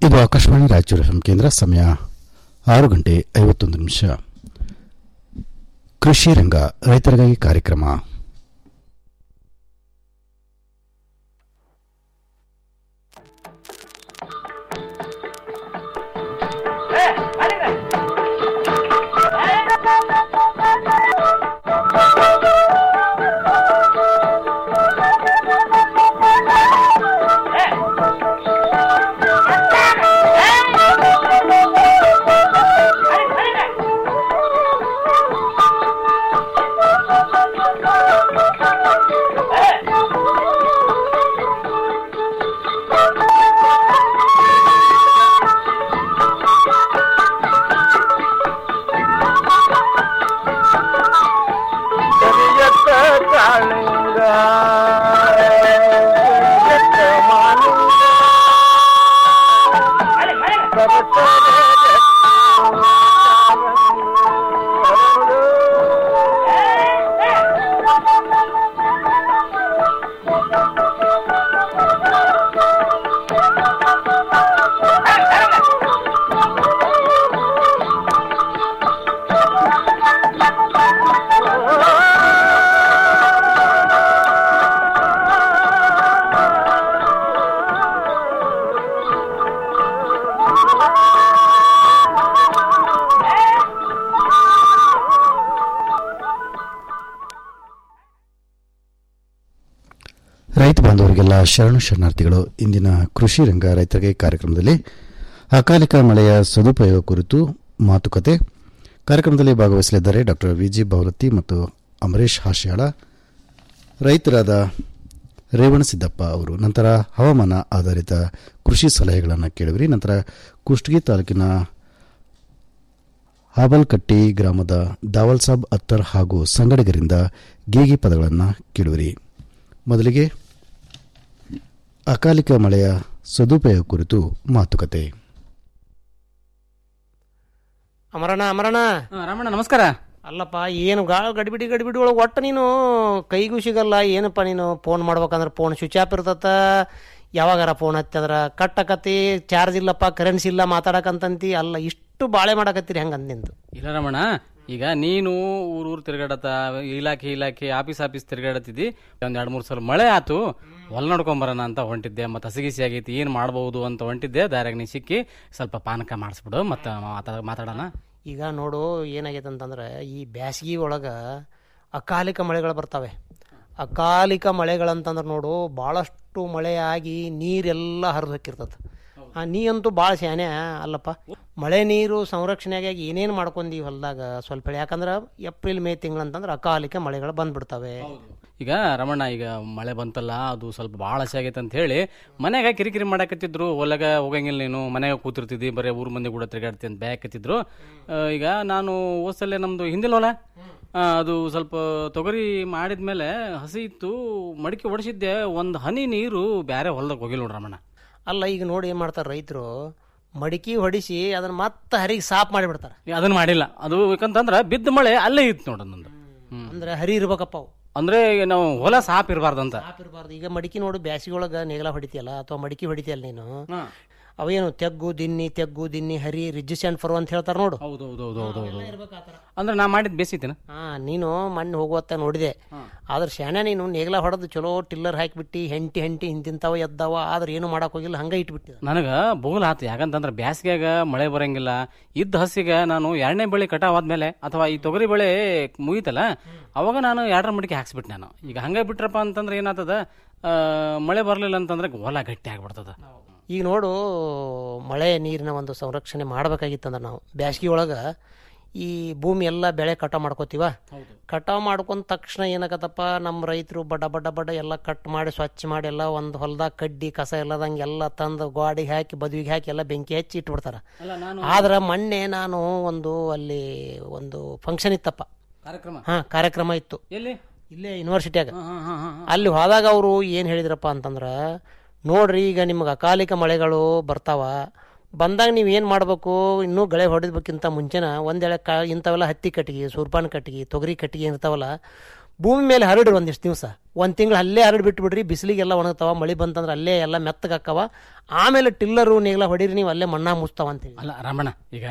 ಇದು ಆಕಾಶವಾಣಿ ರಾಯಚೂರು ಎಫ್ಎಂ ಕೇಂದ್ರ ಸಮಯ ಆರು ಗಂಟೆ ಐವತ್ತೊಂದು ನಿಮಿಷ ಕೃಷಿ ರಂಗ ರೈತರಿಗಾಗಿ ಕಾರ್ಯಕ್ರಮ ಕರಿಯತ್ತ ಕಾಳಿಂಗ ಕರಿಯತ್ತ ಮಾಲಿಂಗ ಕರೆತರೆ ಹರಡು. ರೈತ ಬಾಂಧವರಿಗೆಲ್ಲ ಶರಣು ಶರಣಾರ್ಥಿಗಳು ಇಂದಿನ ಕೃಷಿ ರಂಗ ರೈತರಿಗೆ ಕಾರ್ಯಕ್ರಮದಲ್ಲಿ ಅಕಾಲಿಕ ಮಳೆಯ ಸದುಪಯೋಗ ಕುರಿತು ಮಾತುಕತೆ ಕಾರ್ಯಕ್ರಮದಲ್ಲಿ ಭಾಗವಹಿಸಲಿದ್ದಾರೆ ಡಾಕ್ಟರ್ ವಿಜಿ ಬಾವಲತ್ತಿ ಮತ್ತು ಅಮರೇಶ್ ಹಾಸ್ಯಾಳ ರೈತರಾದ ರೇವಣಸಿದ್ದಪ್ಪ ಅವರು ನಂತರ ಹವಾಮಾನ ಆಧಾರಿತ ಕೃಷಿ ಸಲಹೆಗಳನ್ನು ಕೇಳಿದ್ರಿ ನಂತರ ಕುಷ್ಟಗಿ ತಾಲೂಕಿನ ಹಾಬಲ್ಕಟ್ಟಿ ಗ್ರಾಮದ ದಾವಲ್ ಸಾಬ್ ಅತ್ತರ್ ಹಾಗೂ ಸಂಗಡಿಗರಿಂದ ಗೀಗಿ ಪದಗಳನ್ನು ಕೇಳುವಿರಿ ಮೊದಲಿಗೆ ಅಕಾಲಿಕ ಮಳೆಯ ಸದುಪಯೋಗ ಕುರಿತು ಮಾತುಕತೆ ಅಮರಣ ಅಮರಣ ರಾಮಣ್ಣ ನಮಸ್ಕಾರ ಅಲ್ಲಪ್ಪ ಏನು ಗಾಳ ಗಡಿಬಿಡಿ ಗಡಿಬಿಡಿ ಒಳಗೆ ಒಟ್ಟು ನೀನು ಕೈಗೂ ಸಿಗಲ್ಲ ಏನಪ್ಪ ನೀನು ಫೋನ್ ಮಾಡ್ಬೇಕಂದ್ರೆ ಫೋನ್ ಸ್ವಿಚ್ ಆಫ್ ಇರ್ತತ ಯಾವಾಗಾರ ಫೋನ್ ಹತ್ತಂದ್ರ ಕಟ್ಟಕತ್ತಿ ಚಾರ್ಜ್ ಇಲ್ಲಪ್ಪ ಕರೆನ್ಸಿ ಇಲ್ಲ ಮಾತಾಡಕಂತಂತಿ ಅಲ್ಲ ಇಷ್ಟು ಬಾಳೆ ಮಾಡಕತ್ತೀರಿ ಹೆಂಗೆ ಅಂದಿಂದು ಇಲ್ಲ ರಮಣ ಈಗ ನೀನು ಊರ್ ಊರ್ ತಿರ್ಗಾಡತ ಇಲಾಖೆ ಇಲಾಖೆ ಆಫೀಸ್ ಆಫೀಸ್ ತಿರ್ಗಾಡತಿದ್ದಿ ಒಂದ್ ಎರಡ್ ಮೂರ್ ಸಲ ಮಳೆ ಆತು ಹೊಲ ನೋಡ್ಕೊಂಬರೋಣ ಅಂತ ಹೊಂಟಿದ್ದೆ ಮತ್ತೆ ಹಸಿಗಿಸಿ ಆಗೈತಿ ಏನ್ ಮಾಡ್ಬೋದು ಅಂತ ಹೊಂಟಿದ್ದೆ ದಾರ್ಯಾಗ ನೀ ಸಿಕ್ಕಿ ಸ್ವಲ್ಪ ಪಾನಕ ಮಾಡಿಸ್ಬಿಡು ಮತ್ತೆ ಮಾತಾಡ ಮಾತಾಡೋಣ ಈಗ ನೋಡು ಏನಾಗೈತೆ ಅಂತಂದ್ರೆ ಈ ಬ್ಯಾಸಗಿ ಒಳಗೆ ಅಕಾಲಿಕ ಮಳೆಗಳು ಬರ್ತವೆ ಅಕಾಲಿಕ ಮಳೆಗಳಂತಂದ್ರೆ ನೋಡು ಭಾಳಷ್ಟು ಮಳೆಯಾಗಿ ನೀರೆಲ್ಲ ಹರಿದು ಹಾಕಿರ್ತದೆ ಆ ನೀ ಅಂತೂ ಭಾಳ ಶಾನೆ ಅಲ್ಲಪ್ಪ ಮಳೆ ನೀರು ಸಂರಕ್ಷಣೆಗಾಗಿ ಏನೇನು ಮಾಡ್ಕೊಂಡಿ ಹೊಲದಾಗ ಸ್ವಲ್ಪ ಹೇಳಿ. ಯಾಕಂದ್ರೆ ಏಪ್ರಿಲ್ ಮೇ ತಿಂಗಳಂತಂದ್ರೆ ಅಕಾಲಿಕ ಮಳೆಗಳು ಬಂದ್ಬಿಡ್ತವೆ ಈಗ ರಮಣ್ಣ ಈಗ ಮಳೆ ಬಂತಲ್ಲ ಅದು ಸ್ವಲ್ಪ ಭಾಳ ಹಸಿ ಆಗೈತೆ ಅಂತ ಹೇಳಿ ಮನ್ಯಾಗ ಕಿರಿಕಿರಿ ಮಾಡಕತ್ತಿದ್ರು ಹೊಲಗ ಹೋಗಂಗಿಲ್ಲ ನೀನು ಮನ್ಯಾಗ ಕೂತಿರ್ತಿದ್ದಿ ಬರೀ ಊರ್ ಮಂದಿ ಕೂಡ ತಿರ್ಗಾಡ್ತಿ ಅಂತ ಬ್ಯಾಕತ್ತಿದ್ರು ಈಗ ನಾನು ಹೋಸಲ್ಲೇ ನಮ್ದು ಹಿಂದಿನ ಹೊಲ ಆ, ಅದು ಸ್ವಲ್ಪ ತೊಗರಿ ಮಾಡಿದ್ಮೇಲೆ ಹಸಿ ಇತ್ತು ಮಡಿಕೆ ಹೊಡಿಸಿದ್ದೆ ಒಂದು ಹನಿ ನೀರು ಬ್ಯಾರೆ ಹೊಲದಾಗ ಹೋಗಿಲ್ಲ ನೋಡ್ರಿ ರಮಣ್ಣ ಅಲ್ಲ ಈಗ ನೋಡಿ ಏನು ಮಾಡ್ತಾರೆ ರೈತರು ಮಡಿಕೆ ಹೊಡಿಸಿ ಅದನ್ನ ಮತ್ತೆ ಹರಿಗೆ ಸಾಫ್ ಮಾಡಿಬಿಡ್ತಾರೆ ಈಗ ಅದನ್ನ ಮಾಡಿಲ್ಲ ಅದು ಯಾಕಂತಂದ್ರ ಬಿದ್ದ ಮಳೆ ಅಲ್ಲೇ ಇತ್ತು ನೋಡ ನಂದು ಹ್ಮ್. ಅಂದ್ರೆ ಹರಿ ಇರ್ಬೇಕಪ್ಪ ಅವು ಅಂದ್ರೆ ಈಗ ನಾವು ಹೊಲ ಸಾಪ್ ಇರಬಾರ್ದಂತ ಸಾಪ್ ಇರಬಾರ್ದು ಈಗ ಮಡಿಕೆ ನೋಡು ಬ್ಯಾಸಿಗೆ ಒಳಗೆ ನೇಗಲ ಹೊಡಿತೀಯಲ್ಲ ಅಥವಾ ಮಡಿಕೆ ಹೊಡಿತೀಯಲ್ಲ ನೀನು ಅವೇನು ತೆಗ್ಗು ದಿನ್ನಿ ತೆಗ್ಗು ದಿನ್ನಿ ಹರಿ ರಿಜ್ಜಿಸ್ ಅಂಡ್ ಫರು ಅಂತ ಹೇಳ್ತಾರೆ ನೋಡು ಹೌದು ಹೌದು ಹೌದು ಹೌದು ಹೌದು ಅಂದ್ರೆ ನಾ ಮಾಡಿದ್ ಬೇಸಿತ್ತೇನ ಹಾ ನೀನು ಮಣ್ಣು ಹೋಗುವತ್ತ ನೋಡಿದೆ ಆದ್ರೆ ಶಾನೆ ನೀನು ನೇಗಲ ಹೊಡೆದು ಚಲೋ ಟಿಲ್ಲರ್ ಹಾಕಿಬಿಟ್ಟು ಹೆಂಟಿ ಹೆಂಟಿ ಹಿಂತಿಂತಾವ ಎದ್ದಾವ ಆದ್ರೆ ಏನು ಮಾಡಕ್ ಹೋಗಿಲ್ಲ ಹಂಗ ಇಟ್ಬಿಟ್ಟಿದ ನನಗ ಬೋಗಲ್ ಆತು ಯಾಕಂತಂದ್ರೆ ಬ್ಯಾಸಿಗ್ಯಾಗ ಮಳೆ ಬರಂಗಿಲ್ಲ ಇದ್ದ ಹಸಿಗೆ ನಾನು ಎರಡನೇ ಬೆಳೆ ಕಟಾವ್ ಆದ್ಮೇಲೆ ಅಥವಾ ಈ ತೊಗರಿ ಬೆಳೆ ಮುಗಿತಲ್ಲ ಅವಾಗ ನಾನು ಎರಡರ ಮಡಿಕೆ ಹಾಕ್ಸ್ಬಿಟ್ಟು ನಾನು ಈಗ ಹಂಗ ಬಿಟ್ರಪ್ಪ ಅಂತಂದ್ರೆ ಏನಾಗ್ತದ ಆ, ಮಳೆ ಬರ್ಲಿಲ್ಲ ಅಂತಂದ್ರೆ ಹೊಲ ಗಟ್ಟಿ ಆಗ್ಬಿಡ್ತದ ಈಗ ನೋಡು ಮಳೆ ನೀರಿನ ಒಂದು ಸಂರಕ್ಷಣೆ ಮಾಡ್ಬೇಕಾಗಿತ್ತಂದ್ರೆ ನಾವು ಬ್ಯಾಸ್ಗಿ ಒಳಗೆ ಈ ಭೂಮಿ ಎಲ್ಲ ಬೆಳೆ ಕಟಾವ್ ಮಾಡ್ಕೋತೀವ ಕಟಾವ್ ಮಾಡ್ಕೊಂಡ ತಕ್ಷಣ ಏನಾಗತ್ತಪ್ಪ ನಮ್ಮ ರೈತರು ಬಡ ಬಡ ಬಡ ಎಲ್ಲ ಕಟ್ ಮಾಡಿ ಸ್ವಚ್ಛ ಮಾಡಿ ಎಲ್ಲ ಒಂದು ಹೊಲದಾಗ ಕಡ್ಡಿ ಕಸ ಎಲ್ಲದಂಗೆ ಎಲ್ಲ ತಂದು ಗಾಡಿಗೆ ಹಾಕಿ ಬದುವಿಗೆ ಹಾಕಿ ಎಲ್ಲ ಬೆಂಕಿ ಹಚ್ಚಿ ಇಟ್ಬಿಡ್ತಾರ ಆದ್ರೆ ಮೊನ್ನೆ ನಾನು ಒಂದು ಅಲ್ಲಿ ಒಂದು ಫಂಕ್ಷನ್ ಇತ್ತಪ್ಪ ಕಾರ್ಯಕ್ರಮ ಹಾ ಕಾರ್ಯಕ್ರಮ ಇತ್ತು ಎಲ್ಲಿ ಇಲ್ಲೇ ಯೂನಿವರ್ಸಿಟಿಯಾಗ ಹಾ, ಹಾ, ಹಾ, ಹಾ. ಅಲ್ಲಿ ಹೋದಾಗ ಅವರು ಏನು ಹೇಳಿದ್ರಪ್ಪ ಅಂತಂದ್ರೆ ನೋಡ್ರಿ ಈಗ ನಿಮ್ಗೆ ಅಕಾಲಿಕ ಮಳೆಗಳು ಬರ್ತಾವ ಬಂದಾಗ ನೀವು ಏನು ಮಾಡಬೇಕು ಇನ್ನೂ ಗಳೆ ಹೊಡೆದಕ್ಕಿಂತ ಮುಂಚೆನ ಒಂದೆಳೆ ಕಾ ಇಂಥವೆಲ್ಲ ಹತ್ತಿ ಕಟ್ಟಿಗೆ ಸೂರ್ಪಾನ್ ಕಟ್ಟಿಗೆ ತೊಗರಿ ಕಟ್ಟಿಗೆ ಇರ್ತಾವಲ್ಲ ಭೂಮಿ ಮೇಲೆ ಹರಡ್ರಿ ಒಂದಿಷ್ಟು ದಿವಸ ಒಂದು ತಿಂಗಳು ಅಲ್ಲೇ ಹರಡಿ ಬಿಟ್ಟು ಬಿಡ್ರಿ ಬಿಸಿಲಿಗೆಲ್ಲ ಒಣಗ್ತಾವ ಮಳೆ ಬಂತಂದ್ರೆ ಅಲ್ಲೇ ಎಲ್ಲ ಮೆತ್ತಗಾಕ್ಕವ ಆಮೇಲೆ ಟಿಲ್ಲರು ನೇಗ್ಲ ಹೊಡೀರಿ ನೀವು ಅಲ್ಲೇ ಮಣ್ಣಾ ಮುಚ್ತಾವ ಅಂತೀವಿ ಅಲ್ಲ ರಮಣ ಈಗ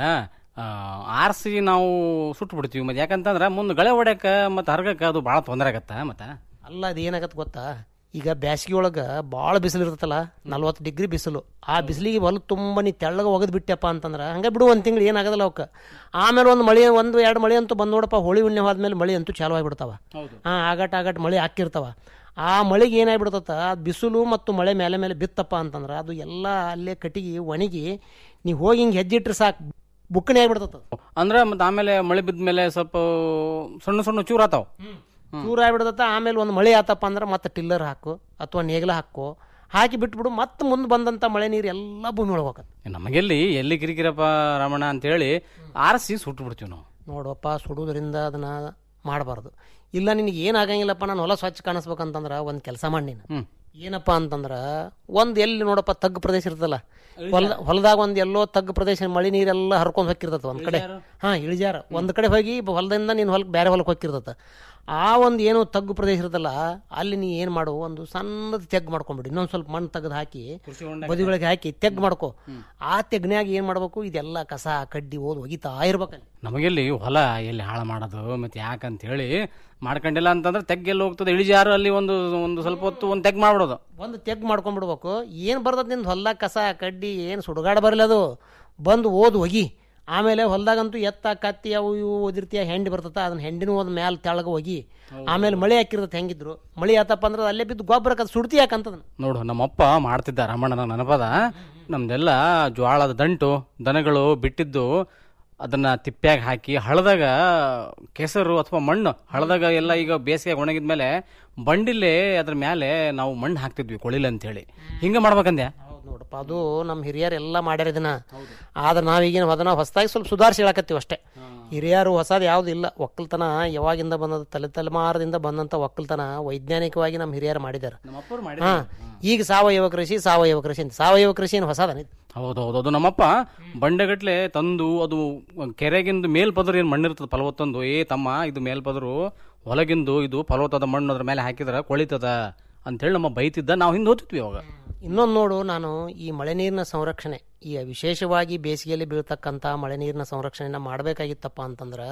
ಆರಿಸಿ ನಾವು ಸುಟ್ಟು ಬಿಡ್ತೀವಿ ಮತ್ತೆ ಯಾಕಂತಂದ್ರೆ ಮುಂದೆ ಗಳೆ ಹೊಡ್ಯಾಕ ಮತ್ತೆ ಹರ್ಗಕ್ಕೆ ಅದು ಭಾಳ ತೊಂದರೆ ಆಗತ್ತ ಮತ್ತೆ ಅಲ್ಲ ಅದು ಏನಾಗತ್ತೆ ಗೊತ್ತಾ ಈಗ ಬ್ಯಾಸಿಗೆ ಒಳಗೆ ಭಾಳ ಬಿಸಿಲು ಇರ್ತೈತಲ್ಲ ನಲ್ವತ್ತು ಡಿಗ್ರಿ ಬಿಸಿಲು ಆ ಬಿಸಿಲಿಗೆ ಹೊಲ ತುಂಬ ನೀ ತೆಳ್ಳಗೆ ಒಗದು ಬಿಟ್ಟೆಪ್ಪ ಅಂತಂದ್ರೆ ಹಂಗೆ ಬಿಡು ಒಂದು ತಿಂಗಳು ಏನಾಗೋದಿಲ್ಲ ಅವಕ್ಕೆ ಆಮೇಲೆ ಒಂದು ಮಳೆ ಒಂದು ಎರಡು ಮಳೆ ಅಂತೂ ಬಂದು ನೋಡಪ್ಪ ಹೋಳಿ ಹುಣ್ಣೆ ಹೋದ್ಮೇಲೆ ಮಳೆ ಅಂತೂ ಚಾಲು ಆಗಿಬಿಡ್ತಾವ ಹಾಂ ಆಗಟ್ ಆಗಟ್ ಮಳೆ ಹಾಕಿರ್ತಾವ ಆ ಮಳೆಗೆ ಏನಾಗ್ಬಿಡ್ತತ್ತ ಬಿಸಿಲು ಮತ್ತು ಮಳೆ ಮೇಲೆ ಮೇಲೆ ಬಿತ್ತಪ್ಪ ಅಂತಂದ್ರೆ ಅದು ಎಲ್ಲ ಅಲ್ಲೇ ಕಟ್ಟಿಗೆ ಒಣಗಿ ನೀವು ಹೋಗಿ ಹಿಂಗೆ ಹೆಜ್ಜಿಟ್ರೆ ಸಾಕು ಬುಕ್ಕಣೆ ಆಗ್ಬಿಡ್ತದ ಅಂದ್ರೆ ಮತ್ತೆ ಆಮೇಲೆ ಮಳೆ ಬಿದ್ದ ಮೇಲೆ ಸ್ವಲ್ಪ ಸಣ್ಣ ಸಣ್ಣ ಚೂರ್ ಆತಾವ ಚೂರ ಆಗ್ಬಿಡ್ತತ್ತ ಆಮೇಲೆ ಒಂದು ಮಳೆ ಆತಪ್ಪ ಅಂದ್ರೆ ಮತ್ತೆ ಟಿಲ್ಲರ್ ಹಾಕು ಅಥವಾ ನೇಗ್ಲ ಹಾಕು ಹಾಕಿ ಬಿಟ್ಬಿಡು ಮತ್ತೆ ಮುಂದೆ ಬಂದಂಥ ಮಳೆ ನೀರು ಎಲ್ಲ ಭೂಮಿ ಒಳಗೆ ಹೋಗತ್ತೆ ನಮಗೆಲ್ಲಿ ಎಲ್ಲಿ ಕಿರಿಕಿರಪ್ಪ ರಮಣ ಅಂತೇಳಿ ಆರಿಸಿ ಸುಟ್ಟು ಬಿಡ್ತೀವಿ ನಾವು ನೋಡಪ್ಪ ಸುಡುವುದರಿಂದ ಅದನ್ನ ಮಾಡಬಾರ್ದು ಇಲ್ಲ ನಿನಗೆ ಏನಾಗಂಗಿಲ್ಲಪ್ಪ ನಾನು ಹೊಲ ಸ್ವಚ್ಛ ಕಾಣಿಸ್ಬೇಕಂತಂದ್ರೆ ಒಂದು ಕೆಲಸ ಮಾಡಿ ನೀನು ಹ್ಮ್. ಏನಪ್ಪ ಅಂತಂದ್ರೆ ಒಂದು ಎಲ್ಲಿ ನೋಡಪ್ಪ ತಗ್ಗು ಪ್ರದೇಶ ಇರ್ತಲ್ಲ ಹೊಲ ಹೊಲದಾಗ ಒಂದು ಎಲ್ಲೋ ತಗ್ಗು ಪ್ರದೇಶ ಮಳೆ ನೀರೆಲ್ಲ ಹರ್ಕೊಂಡು ಹೋಗಿರ್ತೈತೆ ಒಂದು ಕಡೆ ಹಾಂ ಇಳಿಜಾರ ಒಂದು ಕಡೆ ಹೋಗಿ ಬ- ಹೊಲದಿಂದ ನೀನು ಹೊಲಕ್ಕೆ ಬೇರೆ ಹೊಲಕ್ಕೆ ಹೋಗಿರ್ತೈತೆ ಆ ಒಂದು ಏನು ತಗ್ಗು ಪ್ರದೇಶ ಇರ್ತಲ್ಲ ಅಲ್ಲಿ ನೀ ಏನು ಮಾಡು ಒಂದು ಸಣ್ಣದು ತೆಗ್ಗು ಮಾಡ್ಕೊಂಬಿಡು ಇನ್ನೊಂದು ಸ್ವಲ್ಪ ಮಣ್ಣು ತೆಗೆದು ಹಾಕಿ ಬದಿಗಳಿಗೆ ಹಾಕಿ ತೆಗ್ಗು ಮಾಡ್ಕೊ ಆ ತೆಗ್ನ್ಯಾಗ ಏನು ಮಾಡ್ಬೇಕು ಇದೆಲ್ಲ ಕಸ ಕಡ್ಡಿ ಓದ್ ಒಗಿತಾ ಇರ್ಬೇಕಲ್ಲಿ ನಮಗೆಲ್ಲಿ ಹೊಲ ಎಲ್ಲಿ ಹಾಳು ಮಾಡೋದು ಮತ್ತೆ ಯಾಕಂತ ಹೇಳಿ ಮಾಡ್ಕೊಂಡಿಲ್ಲ ಅಂತಂದ್ರೆ ತೆಗ್ಗೆಲ್ಲಿ ಹೋಗ್ತದೆ ಇಳಿಜಾರು ಅಲ್ಲಿ ಒಂದು ಒಂದು ಸ್ವಲ್ಪ ಹೊತ್ತು ಒಂದು ತೆಗ್ ಮಾಡ್ಬಿಡೋದು ಒಂದು ತೆಗ್ ಮಾಡ್ಕೊಂಡ್ಬಿಡ್ಬೇಕು ಏನು ಬರ್ತದೆ ನಿಂದು ಹೊಲ್ದಾಗ ಕಸ ಕಡ್ಡಿ ಏನು ಸುಡುಗಾಡ ಬರಲ್ಲ ಅದು ಬಂದು ಓದ್ ಹೋಗಿ ಆಮೇಲೆ ಹೊಲ್ದಾಗಂತೂ ಎತ್ತ ಕತ್ತಿ ಅವು ಇವು ಓದಿರ್ತೀಯ ಹೆಂಡಿ ಬರ್ತದ ಅದನ್ನ ಹೆಂಡಿನೂ ಒಂದು ಮ್ಯಾಲ ತೆಳಗೆ ಹೋಗಿ ಆಮೇಲೆ ಮಳೆ ಹಾಕಿರ್ತದೆ ಹೆಂಗಿದ್ರು ಮಳೆ ಆತಪ್ಪ ಅಂದ್ರೆ ಅಲ್ಲೇ ಬಿದ್ದು ಗೊಬ್ಬರ ಸುಡ್ತಿ ಯಾಕಂತದನ್ನ ನೋಡು ನಮ್ಮಪ್ಪ ಮಾಡ್ತಿದ್ದ ರಮಣನ ನೆನಪದ ನಮ್ದೆಲ್ಲ ಜ್ವಾಳದ ದಂಟು ದನಗಳು ಬಿಟ್ಟಿದ್ದು ಅದನ್ನ ತಿಪ್ಪ್ಯಾಗ ಹಾಕಿ ಹಳದಾಗ ಕೆಸರು ಅಥವಾ ಮಣ್ಣು ಹಳದಾಗ ಎಲ್ಲ ಈಗ ಬೇಸಿಗೆ ಒಣಗಿದ್ಮೇಲೆ ಬಂಡಿಲ್ಲೇ ಅದ್ರ ಮೇಲೆ ನಾವು ಮಣ್ಣು ಹಾಕ್ತಿದ್ವಿ ಕೊಳಿಲ್ಲ ಅಂತೇಳಿ ಹಿಂಗೆ ಮಾಡ್ಬೇಕಂದ್ಯಾ ಹೌದು ನೋಡಪ್ಪ ಅದು ನಮ್ಮ ಹಿರಿಯರು ಎಲ್ಲ ಮಾಡ್ಯಾರ ಇದನ್ನ ಆದ್ರೆ ನಾವೀಗೇನು ಅದನ್ನ ಹೊಸದಾಗಿ ಸ್ವಲ್ಪ ಸುಧಾರಿಸಿ ಹೇಳಕತ್ತೀವಿ ಅಷ್ಟೇ ಹಿರಿಯರು ಹೊಸದು ಯಾವ್ದು ಇಲ್ಲ ಒಕ್ಕಲ್ತನ ಯಾವಾಗಿಂದ ಬಂದದ ತಲೆ ತಲೆಮಾರದಿಂದ ಬಂದಂತ ಒಕ್ಕಲ್ತನ ವೈಜ್ಞಾನಿಕವಾಗಿ ನಮ್ಮ ಹಿರಿಯರು ಮಾಡಿದ್ದಾರೆ ಹಾ ಈಗ ಸಾವಯವ ಕೃಷಿ ಸಾವಯವ ಕೃಷಿ ಅಂತ ಸಾವಯವ ಕೃಷಿ ಏನು ಹೊಸದನ ಹೌದೌದು ಅದು ನಮ್ಮಪ್ಪ ಬಂಡೆಗಟ್ಲೆ ತಂದು ಅದು ಕೆರೆಗಿಂದು ಮೇಲ್ಪದರು ಏನು ಮಣ್ಣಿರ್ತದೆ ಫಲವತ್ತೊಂದು ಏ ತಮ್ಮ ಇದು ಮೇಲ್ಪದರು ಹೊಲಗಿಂದು ಇದು ಫಲವತ್ತಾದ ಮಣ್ಣು ಅದ್ರ ಮೇಲೆ ಹಾಕಿದ್ರೆ ಕೊಳಿತದ ಅಂತೇಳಿ ನಮ್ಮ ಬೈತಿದ್ದ ನಾವು ಹಿಂದೆ ಹೋಗ್ತಿದ್ವಿ ಅವಾಗ ಇನ್ನೊಂದು ನೋಡು ನಾನು ಈ ಮಳೆ ನೀರಿನ ಸಂರಕ್ಷಣೆ ಈ ವಿಶೇಷವಾಗಿ ಬೇಸಿಗೆಯಲ್ಲಿ ಬೀಳ್ತಕ್ಕಂಥ ಮಳೆ ನೀರಿನ ಸಂರಕ್ಷಣೆನ ಮಾಡಬೇಕಾಗಿತ್ತಪ್ಪ ಅಂತಂದ್ರೆ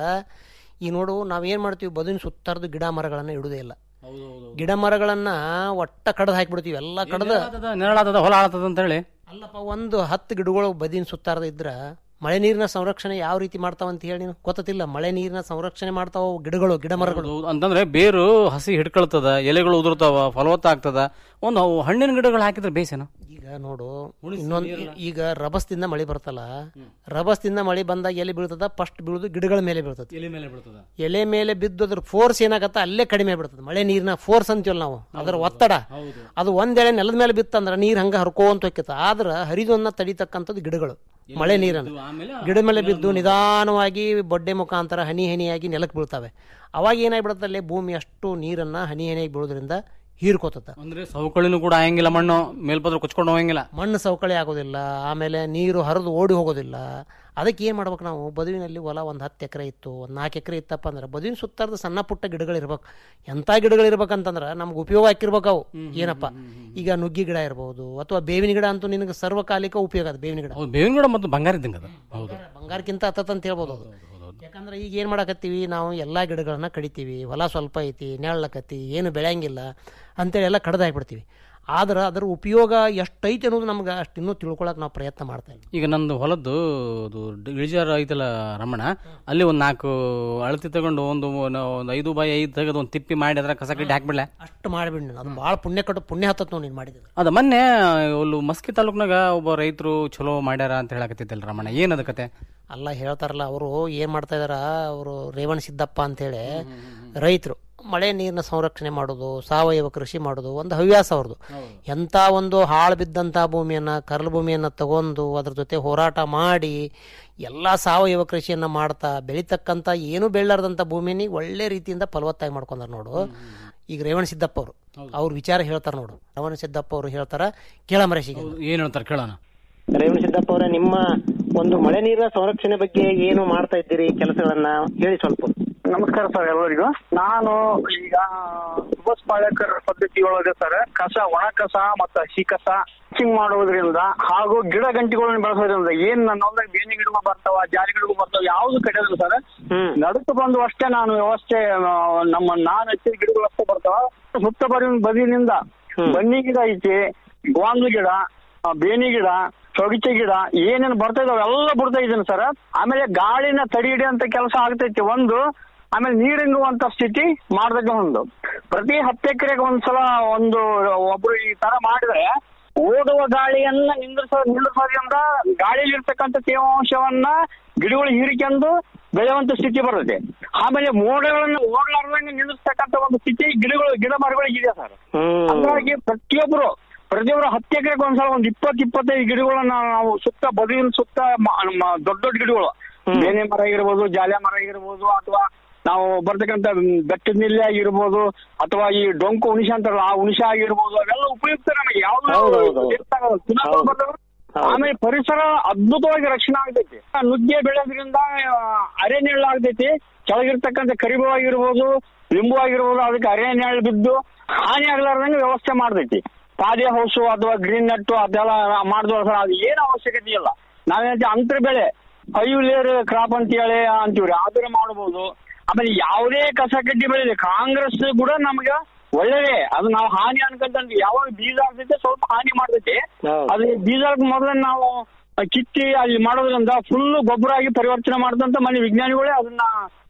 ಈ ನೋಡು ನಾವೇನು ಮಾಡ್ತೀವಿ ಬದುವಿನ ಸುತ್ತಾರ್ದು ಗಿಡ ಮರಗಳನ್ನು ಇಡುವುದೇ ಇಲ್ಲ ಗಿಡ ಮರಗಳನ್ನ ಒಟ್ಟ ಕಡ್ದು ಹಾಕಿಬಿಡ್ತೀವಿ ಎಲ್ಲ ಕಡ್ದು ನೆರಳಾತದ ಹೊಲ ಆಳತದ ಅಂತ ಹೇಳಿ ಅಲ್ಲಪ್ಪ ಒಂದು ಹತ್ತು ಗಿಡಗಳು ಬದಿನ ಸುತ್ತಾರ್ದ ಇದ್ರ ಮಳೆ ನೀರಿನ ಸಂರಕ್ಷಣೆ ಯಾವ ರೀತಿ ಮಾಡ್ತಾವ ಅಂತ ಹೇಳಿ ನೀನು ಗೊತ್ತಿಲ್ಲ ಮಳೆ ನೀರಿನ ಸಂರಕ್ಷಣೆ ಮಾಡ್ತಾವ ಅವು ಗಿಡಗಳು ಗಿಡ ಮರಗಳು ಹೌದು, ಅಂತಂದ್ರೆ ಬೇರು ಹಸಿ ಹಿಡ್ಕೊಳ್ತದ ಎಲೆಗಳು ಉದುರ್ತಾವ ಫಲವತ್ತಾಗ್ತದ ಒಂದು ಅವು ಹಣ್ಣಿನ ಗಿಡಗಳು ಹಾಕಿದ್ರೆ ಬೇಸೇನ ಈಗ ನೋಡು ಇನ್ನೊಂದು ಈಗ ರಭಸದಿಂದ ಮಳೆ ಬರ್ತಲ್ಲ ರಭಸದಿಂದ ಮಳೆ ಬಂದಾಗ ಎಲ್ಲಿ ಬೀಳ್ತದ ಫಸ್ಟ್ ಬೀಳುದು ಗಿಡಗಳ ಮೇಲೆ ಬೀಳ್ತದೆ ಎಲೆ ಮೇಲೆ ಬೀಳ್ತದ ಎಲೆ ಮೇಲೆ ಬಿದ್ದು ಅದ್ರ ಫೋರ್ಸ್ ಏನಾಗತ್ತ ಅಲ್ಲೇ ಕಡಿಮೆ ಬಿಡ್ತದೆ ಮಳೆ ನೀರಿನ ಫೋರ್ಸ್ ಅಂತೀವಲ್ಲ ನಾವು ಅದರ ಒತ್ತಡ ಅದು ಒಂದೆಳೆ ನೆಲದ ಮೇಲೆ ಬಿತ್ತಂದ್ರ ನೀರ್ ಹಂಗ ಹರ್ಕೋಂತ ಹೋಗ್ತೈತೆ ಆದ್ರ ಹರಿದನ್ನ ತಡಿತಕ್ಕಂಥದ್ದು ಗಿಡಗಳು ಮಳೆ ನೀರನ್ನು ಗಿಡ ಮೇಲೆ ಬಿದ್ದು ನಿಧಾನವಾಗಿ ಬೊಡ್ಡೆ ಮುಖಾಂತರ ಹನಿ ಹನಿಯಾಗಿ ನೆಲಕ್ಕೆ ಬೀಳ್ತವೆ ಅವಾಗ ಏನಾಗ್ಬಿಡುತ್ತೆ ಅಲ್ಲಿ ಭೂಮಿ ಅಷ್ಟು ನೀರನ್ನ ಹನಿ ಹನಿಯಾಗಿ ಬೀಳೋದ್ರಿಂದ ಹೀರ್ಕೋತದ ಅಂದ್ರೆ ಸವಕಳಿನೂ ಕೂಡ ಆಗಂಗಿಲ್ಲ ಮಣ್ಣು ಮೇಲ್ಪದ್ರ ಕೊಚ್ಕೊಂಡು ಹೋಗಂಗಿಲ್ಲ ಮಣ್ಣು ಸವಕಳಿ ಆಗೋದಿಲ್ಲ ಆಮೇಲೆ ನೀರು ಹರಿದು ಓಡಿ ಹೋಗೋದಿಲ್ಲ ಅದಕ್ಕೆ ಏನು ಮಾಡ್ಬೇಕು ನಾವು ಬದುವಿನಲ್ಲಿ ಹೊಲ ಒಂದು ಹತ್ತು ಎಕರೆ ಇತ್ತು ಒಂದು ನಾಲ್ಕು ಎಕರೆ ಇತ್ತಪ್ಪ ಅಂದ್ರೆ ಬದುವಿನ ಸುತ್ತಾರ್ದು ಸಣ್ಣ ಪುಟ್ಟ ಗಿಡಗಳು ಇರ್ಬೇಕು ಎಂಥ ಗಿಡಗಳು ಇರ್ಬೇಕಂತಂದ್ರೆ ನಮ್ಗೆ ಉಪಯೋಗ ಹಾಕಿರ್ಬೇಕು ಅವು ಏನಪ್ಪ ಈಗ ನುಗ್ಗಿ ಗಿಡ ಇರ್ಬೋದು ಅಥವಾ ಬೇವಿನ ಗಿಡ ಅಂತೂ ನಿನಗೆ ಸರ್ವಕಾಲಿಕ ಉಪಯೋಗ ಅದು ಬೇವಿನ ಗಿಡ ಹೌದು ಬೇವಿನ ಗಿಡ ಮತ್ತು ಬಂಗಾರ ಇದ್ದಂಗೆ ಅದು ಹೌದು ಬಂಗಾರಕ್ಕಿಂತ ಹತ್ತತ್ ಅಂತ ಹೇಳ್ಬೋದು ಅದು ಯಾಕಂದ್ರೆ ಈಗ ಏನು ಮಾಡಕತ್ತೀವಿ ನಾವು ಎಲ್ಲ ಗಿಡಗಳನ್ನ ಕಡಿತೀವಿ ಹೊಲ ಸ್ವಲ್ಪ ಐತಿ ನೆಳ್ಳಕತ್ತಿ ಏನು ಬೆಳೆಯಂಗಿಲ್ಲ ಅಂತೇಳಿ ಎಲ್ಲ ಕಡ್ದು ಹಾಕ್ಬಿಡ್ತೀವಿ ಆದ್ರೆ ಅದರ ಉಪಯೋಗ ಎಷ್ಟೈತಿ ಅನ್ನೋದು ನಮ್ಗೆ ಅಷ್ಟು ಇನ್ನೂ ತಿಳ್ಕೊಳಕ್ಕೆ ನಾವು ಪ್ರಯತ್ನ ಮಾಡ್ತಾ ಇದ್ದೀವಿ ಈಗ ನಂದು ಹೊಲದ್ದು ಅದು ಡ್- ಇಳಿಜಾರು ಐತಲ್ಲ ರಮಣ ಅಲ್ಲಿ ಒಂದು ನಾಲ್ಕು ಅಳತಿ ತಗೊಂಡು ಒಂದು ನ- ಒಂದು ಐದು ಬೈ ಐದು ತೆಗೆದು ಒಂದು ತಿಪ್ಪಿ ಮಾಡಿ ಅದ್ರ ಕಸ ಕಡ್ಡಿ ಹಾಕ್ಬಿಡ್ಲೆ ಅಷ್ಟು ಮಾಡಿಬಿಡಿ ನೀನು ಅದು ಭಾಳ ಪುಣ್ಯ ಕಟ್ಟು ಪುಣ್ಯ ಹತ್ತತ್ ನೋಡಿ ನೀನು ಮಾಡಿದ್ರೆ ಅದ ಮೊನ್ನೆ ಒಲ್ಲು ಮಸ್ಕಿ ತಾಲೂಕ್ನಾಗ ಒಬ್ಬ ರೈತರು ಚಲೋ ಮಾಡ್ಯಾರ ಅಂತ ಹೇಳಕತ್ತಿದ್ದಲ್ಲ ರಮಣ ಏನದ ಕತೆ ಅಲ್ಲ ಹೇಳ್ತಾರಲ್ಲ ಅವರು ಏನು ಮಾಡ್ತಾ ಇದಾರ ಅವರು ರೇವಣ ಸಿದ್ದಪ್ಪ ಅಂತೇಳಿ ರೈತರು ಮಳೆ ನೀರಿನ ಸಂರಕ್ಷಣೆ ಮಾಡೋದು ಸಾವಯವ ಕೃಷಿ ಮಾಡೋದು ಒಂದು ಹವ್ಯಾಸ ಅವ್ರದ್ದು ಎಂಥ ಒಂದು ಹಾಳು ಬಿದ್ದಂಥ ಭೂಮಿಯನ್ನು ಕರಲು ಭೂಮಿಯನ್ನು ತಗೊಂಡು ಅದ್ರ ಜೊತೆ ಹೋರಾಟ ಮಾಡಿ ಎಲ್ಲ ಸಾವಯವ ಕೃಷಿಯನ್ನು ಮಾಡ್ತಾ ಬೆಳೀತಕ್ಕಂಥ ಏನು ಬೆಳ್ಳಾರ್ದಂಥ ಭೂಮಿನಿ ಒಳ್ಳೆ ರೀತಿಯಿಂದ ಫಲವತ್ತಾಗಿ ಮಾಡ್ಕೊಂಡಾರ ನೋಡು ಈಗ ರೇವಣ ಸಿದ್ದಪ್ಪ ಅವರು ಅವ್ರ ವಿಚಾರ ಹೇಳ್ತಾರೆ ನೋಡು ರೇವಣ ಸಿದ್ದಪ್ಪ ಅವರು ಹೇಳ್ತಾರ ಕೇಳಮರೇಶಿಗೆ ಏನ್ ಹೇಳ್ತಾರೆ ಕೇಳೋಣ ರೇವಣ ಸಿದ್ದಪ್ಪ ಅವರೇ ನಿಮ್ಮ ಒಂದು ಮಳೆ ನೀರಿನ ಸಂರಕ್ಷಣೆ ಬಗ್ಗೆ ಏನು ಮಾಡ್ತಾ ಇದ್ದೀರಿ ಕೆಲಸಗಳನ್ನ ಹೇಳಿ ಸ್ವಲ್ಪ ನಮಸ್ಕಾರ ಸರ್ ಎಲ್ಲರಿಗೂ ನಾನು ಈಗ ಸುಭಾಷ್ ಪಾಳೇಕರ್ ಪದ್ಧತಿ ಒಳಗೆ ಸರ್ ಕಸ ಒಣ ಕಸ ಮತ್ತು ಹಸಿ ಕಸ ಮಿಕ್ಸಿಂಗ್ ಮಾಡುವುದರಿಂದ ಹಾಗೂ ಗಿಡ ಗಂಟಿಗಳನ್ನು ಬೆಳೆಸೋದ್ರಿಂದ ಏನ್ ನನ್ನ ಹೊಲದಾಗ ಬೇನೆ ಗಿಡಗಳು ಬರ್ತಾವ ಜಾಲಿ ಗಿಡಗಳು ಬರ್ತಾವ ಯಾವ್ದು ಕಡಿಯೋದಿಲ್ಲ ಸರ್ ನಡುಕು ಬಂದು ಅಷ್ಟೇ ನಾನು ವ್ಯವಸ್ಥೆ ಆ, ನಮ್ಮ ನಾನು ಹಚ್ಚಿದ ಗಿಡಗಳು ಅಷ್ಟೇ ಬರ್ತಾವ ಸುತ್ತ ಬರಿ ಬದಿನಿಂದ ಬನ್ನಿ ಗಿಡ ಐತಿ ಗೋಂದು ಗಿಡ ಆ, ಬೇನಿ ಗಿಡ ಚೊಗಿಚೆ ಗಿಡ ಏನೇನು ಬರ್ತಾ ಇದಾವೆ ಎಲ್ಲ ಬಿಡ್ತಾ ಇದ್ದೀನಿ ಸರ್ ಆಮೇಲೆ ಗಾಳಿನ ತಡಿ ಹಿಡಿಯಂತ ಕೆಲಸ ಆಗ್ತೈತಿ ಒಂದು ಆಮೇಲೆ ನೀರಿಂಗುವಂತ ಸ್ಥಿತಿ ಮಾಡ್ದಾಗ ಒಂದು ಪ್ರತಿ ಹತ್ತು ಎಕರೆಗೆ ಒಂದ್ಸಲ ಒಂದು ಒಬ್ರು ಈ ತರ ಮಾಡಿದ್ರೆ ಓಡುವ ಗಾಳಿಯನ್ನ ನಿಂದ್ರಿಸೋ ನಿಂದ್ರಿಸೋದ್ರಿಂದ ಗಾಳಿಯಲ್ಲಿ ಇರ್ತಕ್ಕಂಥ ತೇವಾಂಶವನ್ನ ಗಿಡಗಳು ಹೀರಿಕೊಂಡು ಬೆಳೆಯುವಂತ ಸ್ಥಿತಿ ಬರುತ್ತೆ ಆಮೇಲೆ ಮೋಡಗಳನ್ನ ಓಡಲಾರ್ದಂಗೆ ನಿಂದಿರ್ತಕ್ಕಂಥ ಒಂದು ಸ್ಥಿತಿ ಗಿಡಗಳು ಗಿಡ ಮರಗಳಿಗೆ ಇದೆ ಸರ್ ಹಾಗಾಗಿ ಪ್ರತಿಯೊಬ್ರು ಪ್ರತಿಯೊಬ್ಬರು ಹತ್ತು ಎಕರೆಗೆ ಒಂದ್ಸಲ ಒಂದ್ ಇಪ್ಪತ್ ಇಪ್ಪತ್ತೈದು ಗಿಡಗಳನ್ನ ನಾವು ಸುತ್ತ ಬದಿನ ಸುತ್ತ ಮ- ಮ- ದೊಡ್ಡ ದೊಡ್ಡ ಗಿಡಗಳು ಬೇನೆ ಮರ ಆಗಿರ್ಬೋದು ಜಾಲೆ ಮರ ಆಗಿರ್ಬೋದು ಅಥವಾ ನಾವು ಬರ್ತಕ್ಕಂಥ ಬೆಟ್ಟದ ನೆಲ್ಲಿ ಆಗಿರ್ಬೋದು ಅಥವಾ ಈ ಡೊಂಕು ಹುಣಸೆ ಅಂತಾರಲ್ಲ ಆ ಹುಣಸೆ ಆಗಿರ್ಬೋದು ಅವೆಲ್ಲ ಉಪಯುಕ್ತ ನಮಗೆ ಯಾವ್ದು ಆಮೇಲೆ ಪರಿಸರ ಅದ್ಭುತವಾಗಿ ರಕ್ಷಣೆ ಆಗ್ತೈತಿ ನುಗ್ಗೆ ಬೆಳೆಯೋದ್ರಿಂದ ಅರಣ್ಯ ಆಗ್ತೈತಿ ಕೆಳಗಿರ್ತಕ್ಕಂಥ ಕರಿಬೇವು ಆಗಿರ್ಬೋದು ಲಿಂಬು ಆಗಿರ್ಬೋದು ಅದಕ್ಕೆ ಅರಣ್ಯ ಬಿದ್ದು ಹಾನಿ ಆಗ್ಲಾರ್ದಂಗೆ ವ್ಯವಸ್ಥೆ ಮಾಡ್ತೈತಿ ಪಾದೆ ಹೌಸು ಅಥವಾ ಗ್ರೀನ್ ನೆಟ್ ಅದೆಲ್ಲ ಮಾಡಿದ್ವ ಸರ್ ಅದು ಏನು ಅವಶ್ಯಕತೆ ಇಲ್ಲ ನಾವೇನಂತ ಅಂತರ ಬೆಳೆ ಫೈವ್ ಲೇಯರ್ ಕ್ರಾಪ್ ಅಂತ ಹೇಳಿ ಅಂತೀವ್ರಿ ಅದರ ಮಾಡಬಹುದು ಆಮೇಲೆ ಯಾವುದೇ ಕಸ ಕಡ್ಡಿ ಬೆಳೆದೆ ಕಾಂಗ್ರೆಸ್ ಕೂಡ ನಮ್ಗೆ ಒಳ್ಳೇದೇ ಅದು ನಾವು ಹಾನಿ ಅನ್ಕೊಂತ ಯಾವಾಗ ಬೀಜ ಆಗ್ತೈತೆ ಸ್ವಲ್ಪ ಹಾನಿ ಮಾಡ್ತೈತಿ ಅದು ಬೀಜ ಮೊದಲ ನಾವು ಕಿತ್ತಿ ಅಲ್ಲಿ ಮಾಡೋದ್ರಿಂದ ಫುಲ್ ಗೊಬ್ಬರ ಆಗಿ ಪರಿವರ್ತನೆ ಮಾಡಿದಂತ ಮನೆ ವಿಜ್ಞಾನಿಗಳೇ ಅದನ್ನ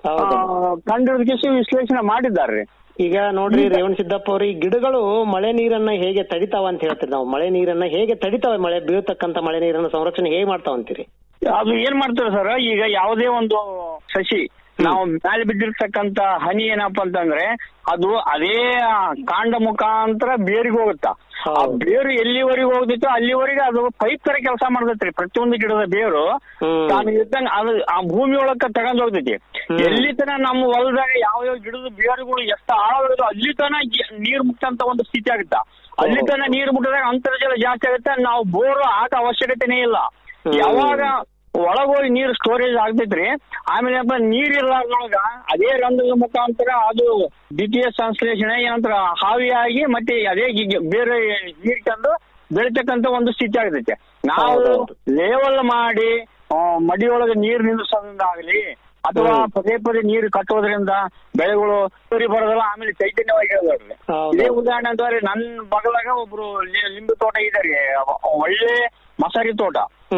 ಕಂಡು ವಿಶ್ಲೇಷಣೆ ಮಾಡಿದ್ದಾರೆ ಈಗ ನೋಡ್ರಿ ರೇವಣ್ ಸಿದ್ದಪ್ಪ ಅವ್ರಿ ಗಿಡಗಳು ಮಳೆ ನೀರನ್ನ ಹೇಗೆ ತಡಿತಾವ ಅಂತ ಹೇಳ್ತೀರಿ ನಾವು ಮಳೆ ನೀರನ್ನ ಹೇಗೆ ತಡಿತಾವೆ ಮಳೆ ಬೀಳ್ತಕ್ಕಂತ ಮಳೆ ನೀರನ್ನ ಸಂರಕ್ಷಣೆ ಹೇಗೆ ಮಾಡ್ತಾವ ಅಂತೀರಿ ಅದು ಏನ್ ಮಾಡ್ತಾರೆ ಸರ್ ಈಗ ಯಾವುದೇ ಒಂದು ಸಸಿ ನಾವು ಮೇಲೆ ಬಿದ್ದಿರ್ತಕ್ಕಂತ ಹನಿ ಏನಪ್ಪಾ ಅಂತಂದ್ರೆ ಅದು ಅದೇ ಕಾಂಡ ಮುಖಾಂತರ ಬೇರಿಗೆ ಹೋಗುತ್ತಾ ಆ ಬೇರು ಎಲ್ಲಿವರೆಗೆ ಹೋಗ್ತೈತೋ ಅಲ್ಲಿವರೆಗೆ ಅದು ಪೈಪ್ ತರ ಕೆಲಸ ಮಾಡ್ತೈತ್ರಿ ಪ್ರತಿಯೊಂದು ಗಿಡದ ಬೇರು ತಾನು ಇದ್ದಂಗ ಅದು ಆ ಭೂಮಿ ಒಳಕ್ಕ ತಗೊಂಡ್ ಹೋಗ್ತೈತಿ ಎಲ್ಲಿ ತನ ನಮ್ಮ ಹೊಲದಾಗ ಯಾವ ಯಾವ ಗಿಡದ ಬೇರುಗಳು ಎಷ್ಟು ಆಳವಿರೋದು ಅಲ್ಲಿ ತನ ಗಿ- ನೀರ್ ಮುಟ್ಟಂತ ಒಂದು ಸ್ಥಿತಿ ಆಗುತ್ತಾ ಅಲ್ಲಿ ತನ ನೀರ್ ಮುಟ್ಟಿದಾಗ ಅಂತರ್ಜಲ ಜಾಸ್ತಿ ಆಗುತ್ತೆ ನಾವು ಬೋರ್ ಹಾಕ ಅವಶ್ಯಕತೆನೇ ಇಲ್ಲ ಯಾವಾಗ ಒಳಗೋಗಿ ನೀರು ಸ್ಟೋರೇಜ್ ಆಗ್ತೈತ್ರಿ ಆಮೇಲೆ ಏನಪ್ಪ ನೀರ್ ಇರ್ಲಾರ್ದೊಳಗ ಅದೇ ರಂಧ್ರದ ಮುಖಾಂತರ ಅದು ದ್ವಿತೀಯ ಸಂಶ್ಲೇಷಣೆ ಏನಂತಾರ ಹಾವಿಯಾಗಿ ಮತ್ತೆ ಅದೇ ಗಿ- ಬೇರೆ ಹೀರ್ಕೊಂಡು ಬೆಳಿತಕ್ಕಂತ ಒಂದು ಸ್ಥಿತಿ ಆಗ್ತೈತೆ ನಾವು ಲೇವಲ್ ಮಾಡಿ ಆ, ಮಡಿಯೊಳಗೆ ನೀರು ನಿಲ್ಲಿಸೋದ್ರಿಂದ ಆಗಲಿ ಅಥವಾ ಪದೇ ಪದೇ ನೀರು ಕಟ್ಟೋದ್ರಿಂದ ಬೆಳೆಗಳು ಸರಿ ಬರೋದಲ್ಲ ಆಮೇಲೆ ಚೈತನ್ಯವಾಗಿ ಇರೋದ್ರಿ ಇದೇ ಉದಾಹರಣೆ ಅಂತಂದ್ರೆ ನನ್ನ ಬಗಲಾಗ ಒಬ್ರು ಲಿ- ಲಿಂಬು ತೋಟ ಇದಾರೆ ಒಳ್ಳೆ ಮಸಾರಿ ತೋಟ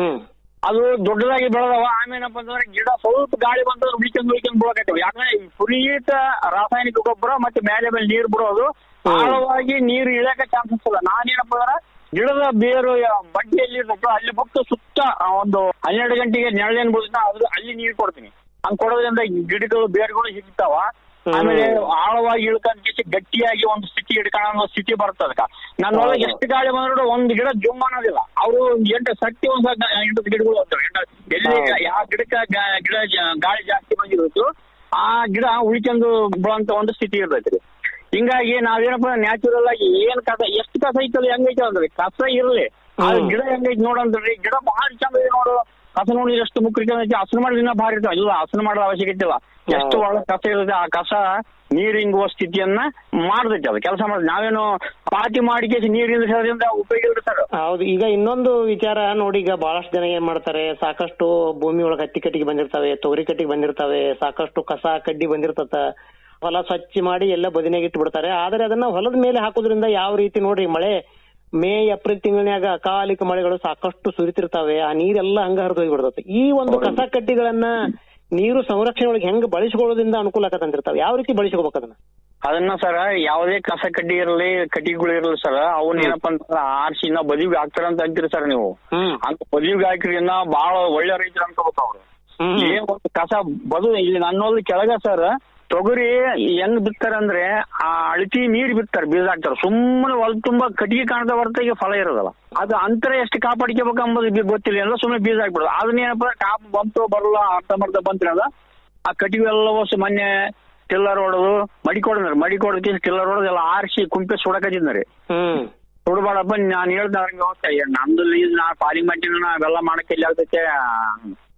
ಅದು ದೊಡ್ಡದಾಗಿ ಬೆಳೆದವ ಆಮೇಲೆ ಏನಪ್ಪ ಅಂತಂದ್ರೆ ಗಿಡ ಸ್ವಲ್ಪ ಗಾಳಿ ಬಂದ್ರೆ ಉಳಿಕೊಂಡು ಉಳಿಕೊಂಡು ಬೀಳಕತ್ತವ ಯಾಕಂದ್ರೆ ಈ ವಿಪರೀತ ರಾಸಾಯನಿಕ ಗೊಬ್ಬರ ಮತ್ತೆ ಮೇಲೆ ಮೇಲೆ ನೀರು ಬಿಡೋದು ಆಳವಾಗಿ ನೀರು ಇಳಿಯಕ ಚಾನ್ಸಸ್ ಇಲ್ಲ ನಾನೇನಪ್ಪ ಅಂದ್ರೆ ಗಿಡದ ಬೇರು ಯ- ಬಡ್ಡಿ ಎಲ್ಲಿ ಇರ್ತೈತೋ ಅಲ್ಲಿ ಬಿಟ್ಟು ಸುತ್ತ ಆ, ಒಂದು ಹನ್ನೆರಡು ಗಂಟೆಗೆ ನೆರಳೇನ್ ಬೀಳುತ್ತೆ ಅದ್ರ ಅಲ್ಲಿ ನೀರು ಕೊಡ್ತೀನಿ ಹಂಗ್ ಕೊಡೋದ್ರಿಂದ ಗಿಡಗಳು ಬೇರುಗಳು ಹಿಗ್ತಾವ ಆಮೇಲೆ ಆಳವಾಗಿ ಇಳ್ಕೊಂಡ್ ಗಟ್ಟಿಯಾಗಿ ಒಂದು ಸ್ಥಿತಿ ಹಿಡ್ಕೊಳ್ಳೋ ಸ್ಥಿತಿ ಬರ್ತದಕ್ಕ ನನ್ನ ಒಳಗೆ ಎಷ್ಟು ಗಾಳಿ ಬಂದ್ರು ಒಂದು ಗಿಡ ಜುಮ್ ಅನ್ನೋದಿಲ್ಲ ಅವರು ಎಂಟು ಶಕ್ತಿ ಒಂದ್ ಸ- ಎಂಟು ಗಿಡಗಳು ಹೋಗ್ತವೆ ಎಂಟು ಎಲ್ಲಿ ಯಾವ ಗಿಡಕ್ಕ ಗಾ- ಗಿಡ ಜ- ಗಾಳಿ ಜಾಸ್ತಿ ಬಂದಿರುತ್ತೋ ಆ ಗಿಡ ಉಳ್ಕೊಂಡು ಬೀಳಂತ ಒಂದು ಸ್ಥಿತಿ ಇರ್ತೈತ್ರಿ ಹಿಂಗಾಗಿ ನಾವೇನಪ್ಪ ನ್ಯಾಚುರಲ್ ಆಗಿ ಏನ್ ಕಸ ಎಷ್ಟು ಕಸ ಐತಲ್ಲ ಹೆಂಗೈತೆ ಅಂದ್ರೆ ಕಸ ಇರ್ಲಿ ಆ ಗಿಡ ಹೆಂಗೈತೆ ನೋಡಂದ್ರಿ ಗಿಡ ಬಹಳ ಚಂದ ಇದೆ ನೋಡು ಕಸ ನೋಡಿ ಎಷ್ಟು ಮುಖ್ಯ ಹಸನ ಮಾಡಿದ ದಿನ ಭಾರಿ ಇರ್ತಾವ ಇಲ್ಲ ಹಸನ ಮಾಡೋ ಅವಶ್ಯಕತೆ ಇಲ್ಲ ಎಷ್ಟು ಒಳ್ಳೆ ಕಸ ಇರುತ್ತೆ ಆ ಕಸ ನೀರ್ ಹಿಂಗುವ ಸ್ಥಿತಿಯನ್ನ ಮಾಡ್ತೈತೆ ಅದು ಕೆಲಸ ಮಾಡಿ ನಾವೇನು ಪಾತಿ ಮಾಡಿ ನೀರ್ ನಿಲ್ಲಿಸೋದ್ರಿಂದ ಉಪಯೋಗ ಇಲ್ಲ ಸರ್ ಹೌದು ಈಗ ಇನ್ನೊಂದು ವಿಚಾರ ನೋಡಿ ಈಗ ಬಹಳಷ್ಟು ಜನ ಏನ್ ಮಾಡ್ತಾರೆ ಸಾಕಷ್ಟು ಭೂಮಿ ಒಳಗೆ ಹತ್ತಿ ಕಟ್ಟಿಗೆ ಬಂದಿರ್ತವೆ ತೊಗರಿ ಕಟ್ಟಿಗೆ ಬಂದಿರ್ತವೆ ಸಾಕಷ್ಟು ಕಸ ಕಡ್ಡಿ ಬಂದಿರ್ತತ ಹೊಲ ಸ್ವಚ್ಛ ಮಾಡಿ ಎಲ್ಲ ಬದಿನಾಗ ಇಟ್ಟು ಬಿಡ್ತಾರೆ ಆದ್ರೆ ಅದನ್ನ ಹೊಲದ ಮೇಲೆ ಹಾಕೋದ್ರಿಂದ ಯಾವ ರೀತಿ ನೋಡ್ರಿ ಮಳೆ ಮೇ ಏಪ್ರಿಲ್ ತಿಂಗಳಿನ್ಯಾಗ ಅಕಾಲಿಕ ಮಳೆಗಳು ಸಾಕಷ್ಟು ಸುರಿತಿರ್ತಾವೆ ಆ ನೀರೆಲ್ಲ ಹಂಗ ಹರಿದು ಹೋಗ್ಬಿಡ್ತದೆ ಈ ಒಂದು ಕಸ ಕಡ್ಡಿಗಳನ್ನ ನೀರು ಸಂರಕ್ಷಣೆ ಒಳಗೆ ಹೆಂಗ್ ಬಳಸಿಕೊಳ್ಳೋದ್ರಿಂದ ಅನುಕೂಲ ಆಗತ್ತಂತಿರ್ತಾವೆ ಯಾವ ರೀತಿ ಬಳಸ್ಕೋಬೇಕು ಅದನ್ನ ಅದನ್ನ ಸರ್ ಯಾವುದೇ ಕಸ ಕಡ್ಡಿ ಇರಲಿ ಕಟ್ಟಿಗೆಗಳು ಇರಲಿ ಸರ್ ಅವನ್ನ ಏನಪ್ಪಾ ಅಂತಂದ್ರೆ ಆರ್ಸಿ ಇನ್ನ ಬದಿಗೆ ಹಾಕ್ತಾರ ಅಂತ ಅಂತೀರಿ ಸರ್ ನೀವು ಹಂಗ ಬದಿಗೆ ಹಾಕಿರಿ ಇನ್ನ ಬಹಳ ಒಳ್ಳೆ ರೈತರು ಅನ್ಕೋಬೇಕು ಅವ್ರು ಏನ್ ಒಂದು ಕಸ ಬದು ಇಲ್ಲಿ ನನ್ನೊಂದು ಕೆಳಗ ಸರ್ ತೊಗರಿ ಹೆಂಗ್ ಬಿತ್ತಾರಂದ್ರೆ ಆ ಅಳತಿ ನೀರ್ ಬಿತ್ತಾರೆ ಬೀಜ ಹಾಕ್ತಾರ ಸುಮ್ಮನೆ ಹೊಲ ತುಂಬಾ ಕಟ್ಟಿಗೆ ಕಾಣ್ತಾ ಹೊರತಾಗಿ ಫಲ ಇರೋದಲ್ಲ ಅದು ಅಂತರ ಎಷ್ಟು ಕಾಪಾಡ್ಕೋಬೇಕು ಅಂಬೋದು ಬಿ- ಗೊತ್ತಿಲ್ಲ ಎಲ್ಲ ಸುಮ್ಮನೆ ಬೀಜ ಹಾಕ್ಬಿಡೋದು ಅದನ್ನೇನಪ್ಪ ಕಾಪ್ ಬಂತು ಬರಲ್ಲ ಅರ್ಧಂಬರ್ಧ ಬಂತಿರಲ್ಲ ಆ ಕಟ್ಟಿಗೆ ಎಲ್ಲ ಹೊಸ ಮೊನ್ನೆ ಟಿಲ್ಲರ್ ಹೊಡೆದು ಮಡಿ ಕೊಡಿದ್ರಿ ಮಡಿ ಕೊಡೋದಕ್ಕೆ ಟಿಲ್ಲರ್ ಹೊಡೆದು ಎಲ್ಲ ಆರಿಸಿ ಕುಂಪೆ ಸುಡಕತ್ತಿದ್ರಿ ಹ್ಮ್ ಸುಡಬೇಡಪ್ಪ ನಾನು ಹೇಳ್ದ ಅವ್ರಿಗೆ ಹೋಗ್ತಾ ನಂದು ಲೀಸ್ ನಾ ಪಾಲಿಂಗ್ ಮಾಡ್ತೀನಿ ಅವೆಲ್ಲ ಮಾಡಕ್ಕೆ ಎಲ್ಲಿ ಆಗ್ತೈತೆ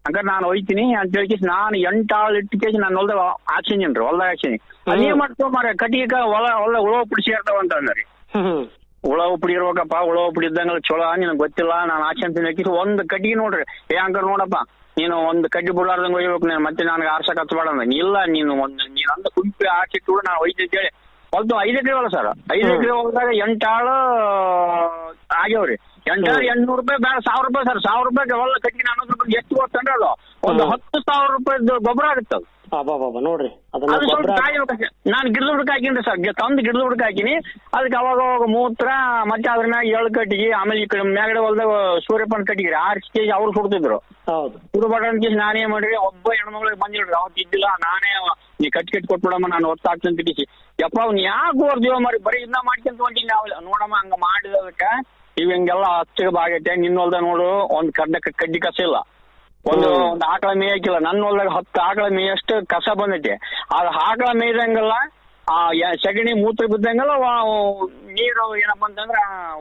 ಹಂಗಾರೆ ನಾನು ಹೋಯ್ತೀನಿ ಅಂತ ಹೇಳಿ ನಾನು ಎಂಟು ಆಳು ಇಟ್ಟು ಕೇಸಿ ನಾನು ಹೊಲ್ದಾಗ ಹಾಕ್ಸಿನಿ ರೀ ಹೊಲ್ದಾಗ ಹಾಕ್ಸಿನಿ ಅದೇನ್ ಮಾಡ್ತಾವ ಮಾರ ಕಟ್ಟಿಗೆ ಹೊಲ ಹೊಲ ಉಳವ ಪುಡಿಸಿ ಇರ್ತಾವ ಅಂತ ಅಂದ್ರಿ ಹ್ಮ್ ಹ್ಮ್ ಉಳವ ಪುಡಿ ಇರ್ಬೇಕಪ್ಪ ಉಳವ ಪುಡಿ ಇದ್ದಂಗ ಚಲೋ ನಿನಗೆ ಗೊತ್ತಿಲ್ಲ ನಾನು ಹಾಕ್ಸಂತೀನಿ ಹಾಕಿಸಿ ಒಂದು ಕಟ್ಟಿಗೆ ನೋಡ್ರಿ ಏ ಹಂಗಾರೆ ನೋಡಪ್ಪ ನೀನು ಒಂದು ಕಡ್ಡಿ ಬಿಡಾರ್ದಂಗೆ ಒಯ್ಬೇಕು ನೀನು ಮತ್ತೆ ನನಗೆ ಆರ್ಸಕ್ ಹಚ್ಬೇಡ ಅಂದ ಇಲ್ಲ ನೀನು ಒಂದು ನೀನು ಅಂದ ಕುಂಪಿ ಹಾಕಿಟ್ಟು ನಾನು ಒಯ್ದು ಹೇಳಿ ಹೊಲ್ದು ಐದು ಎಕರೆ ಹೊಲ ಸರ್ ಐದು ಎಕರೆ ಹೊಲದಾಗ ಎಂಟಾಳು ಆಗ್ಯಾವ್ರಿ ಎಂಟಾಳು ಎಂಟ್ನೂರು ರೂಪಾಯಿ ಬೇಡ ಸಾವಿರ ರೂಪಾಯಿ ಸರ್ ಸಾವಿರ ರೂಪಾಯಿ ಹೊಲ ಕಟ್ಟಿ ನಾನು ರೂಪಾಯಿ ಎಷ್ಟು ಗೊತ್ತಂದ್ರೆ ಅದು ಒಂದು ಹತ್ತು ಸಾವಿರ ರೂಪಾಯಿದು ಗೊಬ್ಬರ ಆಗುತ್ತೆ ಅದು ಅಬ್ಬಾ ನೋಡ್ರಿ ಅದನ್ನ ಅದು ಸ್ವಲ್ಪ ಗೊಬ್ಬರ ಕಾಯ್ಬೇಕು ನಾನು ಗಿಡದ ಹುಡುಕ ಹಾಕಿನಿ ಸರ್ ತಂದು ಗಿಡದ ಹುಡುಕ ಹಾಕಿನಿ ಅದಕ್ಕೆ ಅವಾಗ ಅವಾಗ ಮೂತ್ರ ಮತ್ತೆ ಅದ್ರ ಮ್ಯಾಗ ಎಳ್ ಕಟ್ಟಿಗೆ ಆಮೇಲೆ ಈ ಕಡೆ ಮ್ಯಾಗಡೆ ಹೊಲ್ದಾಗ ಸೂರ್ಯಪಾನ ಕಟ್ಟಿಗೆ ಆರು ಕೆಜಿ ಅವ್ರು ಸುಡ್ತಿದ್ರು ಹೌದು ಸುಡಬೇಡ ಅಂತ ಕೇಸಿ ನಾನೇ ಮಾಡ್ರಿ ಒಬ್ಬ ಹೆಣ್ಮಗಳಿಗೆ ಬಂದಿಲ್ರಿ ಅವತ್ತು ಇದ್ದಿಲ್ಲ ನಾನೇ ಅವ, ನೀ ಕಟ್ ಕಟ್ ಕೊಟ್ಬಿಡಮ್ಮ ನಾನು ಹೊತ್ತಾಗ್ತಂತ ಕಿಡಿಸಿ ಯಪ್ಪ ಅವ್ನು ಯಾಕೆ ಓರ್ದಿವ ಮರಿ ಬರೀ ಇದನ್ನ ಮಾಡ್ಕೊಂತ ಹೊಂಟಿನಿ ನಾವು ನೋಡಮ್ಮ ಹಂಗ ಮಾಡಿದದಕ್ಕೆ ಇವ್ ಹಿಂಗೆಲ್ಲ ಹಚ್ಚಗೆ ಬಾಗೈತೆ ನಿನ್ನ ಹೊಲ್ದಾಗ ನೋಡು ಒಂದ್ ಕಡ್ಡ ಕಡ್ಡಿ ಕಸ ಇಲ್ಲ ಒಂದು ಒಂದು ಆಕಳ ಮೇಯಕ್ಕಿಲ್ಲ ನನ್ನ ಹೊಲ್ದಾಗ ಹತ್ತು ಆಕಳ ಮೇಯಷ್ಟು ಕಸ ಬಂದೈತೆ ಅದು ಆಕಳ ಮೇಯ್ದಂಗೆಲ್ಲ ಆ ಯ- ಸಗಣಿ ಮೂತ್ರ ಬಿದ್ದಂಗೆಲ್ಲ ವ- ನೀರು ಏನಪ್ಪ ಅಂತಂದ್ರ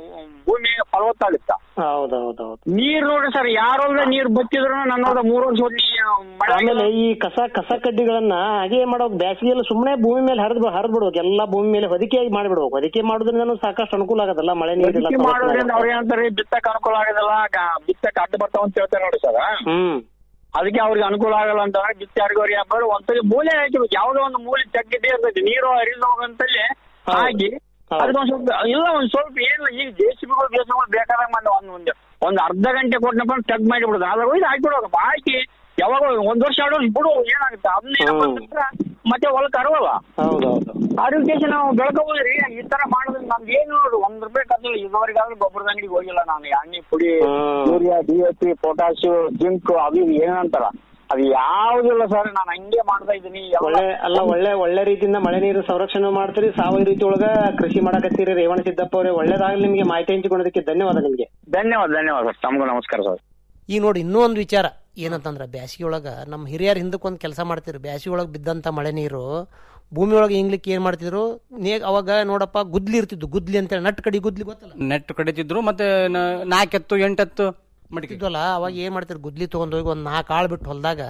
ಭೂಮಿ ಫಲವತ್ತಾಗುತ್ತ ಹೌದೌದೌದು ನೀರ್ ನೋಡ್ರಿ ಸರ್ ಯಾರೊಲ್ದ ನೀರ್ ಬತ್ತಿದ್ರು ನನ್ನ ಹೊಲ್ದಾಗ ಮೂರ್ ವರ್ಷ ಹೋದ್ನಿ ಮಳೆ ಆಮೇಲೆ ಈ ಕಸ ಕಸ ಕಡ್ಡಿಗಳನ್ನ ಹಾಗೆ ಮಾಡೋಕ್ ಬೇಸಿಗೆಲ್ಲ ಸುಮ್ಮನೆ ಭೂಮಿ ಮೇಲೆ ಹರಿದ್ ಹರಿದ್ ಬಿಡ್ಬೇಕು ಎಲ್ಲಾ ಭೂಮಿ ಮೇಲೆ ಹೊದಿಕೆಯಾಗಿ ಮಾಡಿಬಿಡ್ಬೇಕು ಹೊದಿಕೆ ಮಾಡೋದ್ರಿಂದ ಸಾಕಷ್ಟು ಅನುಕೂಲ ಆಗತ್ತಲ್ಲ ಮಳೆ ನೀರೆಲ್ಲ ಕೃಷಿ ಮಾಡೋದ್ರಿಂದ ಅವ್ರ ಏನಂತಾರೆ ಬಿತ್ತಕ್ ಅನುಕೂಲ ಆಗೋದಿಲ್ಲ ಗ- ಬಿತ್ತಕ್ ಅಡ್ಡ ಬರ್ತಾವ ಅಂತ ಹೇಳ್ತಾರೆ ನೋಡಿ ಸರ್ ಹ್ಮ್ ಅದಕ್ಕೆ ಅವ್ರಿಗೆ ಅನುಕೂಲ ಆಗಲ್ಲ ಅಂತ ಬಿತ್ತಾರ್ಗೋರಿ ಹಬ್ಬ ಒಂದ್ಸಲಿ ಮೂಲೆ ಹಾಕಿಬೇಕು ಯಾವ್ದೋ ಒಂದು ಮೂಲೆ ತೆಗ್ಗಿದ್ದೇ ಇರ್ತೈತಿ ನೀರು ಹರಿದು ಹೋಗಂತಲ್ಲಿ ಹಾಕಿ ಹೌದು. ಅದಕ್ಕೊಂದ್ ಸ್ವಲ್ಪ ಇಲ್ಲ ಒಂದ್ ಸ್ವಲ್ಪ ಏನಿಲ್ಲ ಈಗ ಜೆ ಸಿ ಬಿಗಳು ಬೇಸಗಳು ಬೇಕಾದಾಗ ಮಂದಿ ಒಂದ್ ಒಂದು ಒಂದ್ ಅರ್ಧ ಗಂಟೆ ಕೊಟ್ಟನಪ್ಪ ತೆಗ್ ಮಾಡಿ ಬಿಡುದು ಅದ್ರ ಹೋಗಿ ಹಾಕಿಬಿಡೋದು ಹಾಕಿ ಯಾವಾಗ ಒಂದ್ ವರ್ಷ ಎರಡು ವರ್ಷ ಬಿಡು ಏನಾಗುತ್ತೆ ಅದನ್ನ ಏನಪ್ಪ ಅಂತಂದ್ರೆ ಮತ್ತೆ ಹೊಲಕ್ಕೆ ಅರವಲ್ಲ ಹೌದೌದು ಆರೋಗ್ಯಕ್ಕೆ ನಾವು ಬೆಳ್ಕೋಬೋದ್ರಿ ಈ ತರ ಮಾಡೋದ್ರಿಂದ ನಮ್ಗೆ ಏನು ನೋಡ್ರಿ ಒಂದ್ ರೂಪಾಯಿ ಖರ್ಚಿಲ್ಲ ಇದುವರೆಗಾದ್ರೂ ಗೊಬ್ಬರದ ಅಂಗಡಿಗೆ ಹೋಗಿಲ್ಲ ನಾನು ಎಣ್ಣೆ ಪುಡಿ ಹ್ಮ್. Urea D S P potash zinc ಅದು ಇದು ಏನಂತಾರ ಅದು ಯಾವುದಿಲ್ಲ ಸರ್ ನಾನು ಹಂಗೆ ಮಾಡ್ತಾ ಇದ್ದೀನಿ ಎಲ್ಲ- ಒಳ್ಳೆ ಅಲ್ಲ ಒಳ್ಳೆ ಒಳ್ಳೆ ರೀತಿಯಿಂದ ಮಳೆ ನೀರು ಸಂರಕ್ಷಣೆ ಮಾಡ್ತೀರಿ ಸಾವಯವ ರೀತಿ ಒಳಗ ಕೃಷಿ ಮಾಡಕತ್ತೀರಿ ರೇವಣ ಸಿದ್ದಪ್ಪ ಅವರೇ ಒಳ್ಳೇದಾಗ್ಲಿ ನಿಮಗೆ ಮಾಹಿತಿ ಹಂಚಿಕೊಳ್ಳೋದಕ್ಕೆ ಧನ್ಯವಾದ ನಿಮ್ಗೆ ಧನ್ಯವಾದ ಧನ್ಯವಾದ ಸರ್ ತಮಗೂ ನಮಸ್ಕಾರ ಸರ್ ಈಗ ನೋಡಿ ಇನ್ನೂ ಒಂದು ವಿಚಾರ ಏನಂತಂದ್ರೆ ಬ್ಯಾಸಿಗೆ ಒಳಗೆ ನಮ್ಮ ಹಿರಿಯರು ಹಿಂದಕ್ಕೆ ಒಂದು ಕೆಲಸ ಮಾಡ್ತಿದ್ರು ಬ್ಯಾಸಿಗೆ ಒಳಗೆ ಬಿದ್ದಂಥ ಮಳೆ ನೀರು ಭೂಮಿ ಒಳಗೆ ಇಂಗ್ಲಿಕ್ಕೆ ಏನು ಮಾಡ್ತಿದ್ರು ನೇ ಅವಾಗ ನೋಡಪ್ಪ ಗುದ್ಲಿ ಇರ್ತಿದ್ದು ಗುದ್ಲಿ ಅಂತೇಳಿ ನಟ್ ಕಡಿ ಗುದ್ಲಿ ಗೊತ್ತಲ್ಲ ನೆಟ್ ಕಡಿತಿದ್ರು ಮತ್ತೆ ನ- ನಾಲ್ಕೆತ್ತು ಎಂಟೆತ್ತು ಮಡಿಕೆ ಇದ್ವಲ್ಲ ಅವಾಗ ಏನು ಮಾಡ್ತಿದ್ರು ಗುದ್ಲಿ ತೊಗೊಂಡು ಹೋಗಿ ಒಂದು ನಾಲ್ಕು ಆಳು ಬಿಟ್ಟು ಹೊಲ್ದಾಗ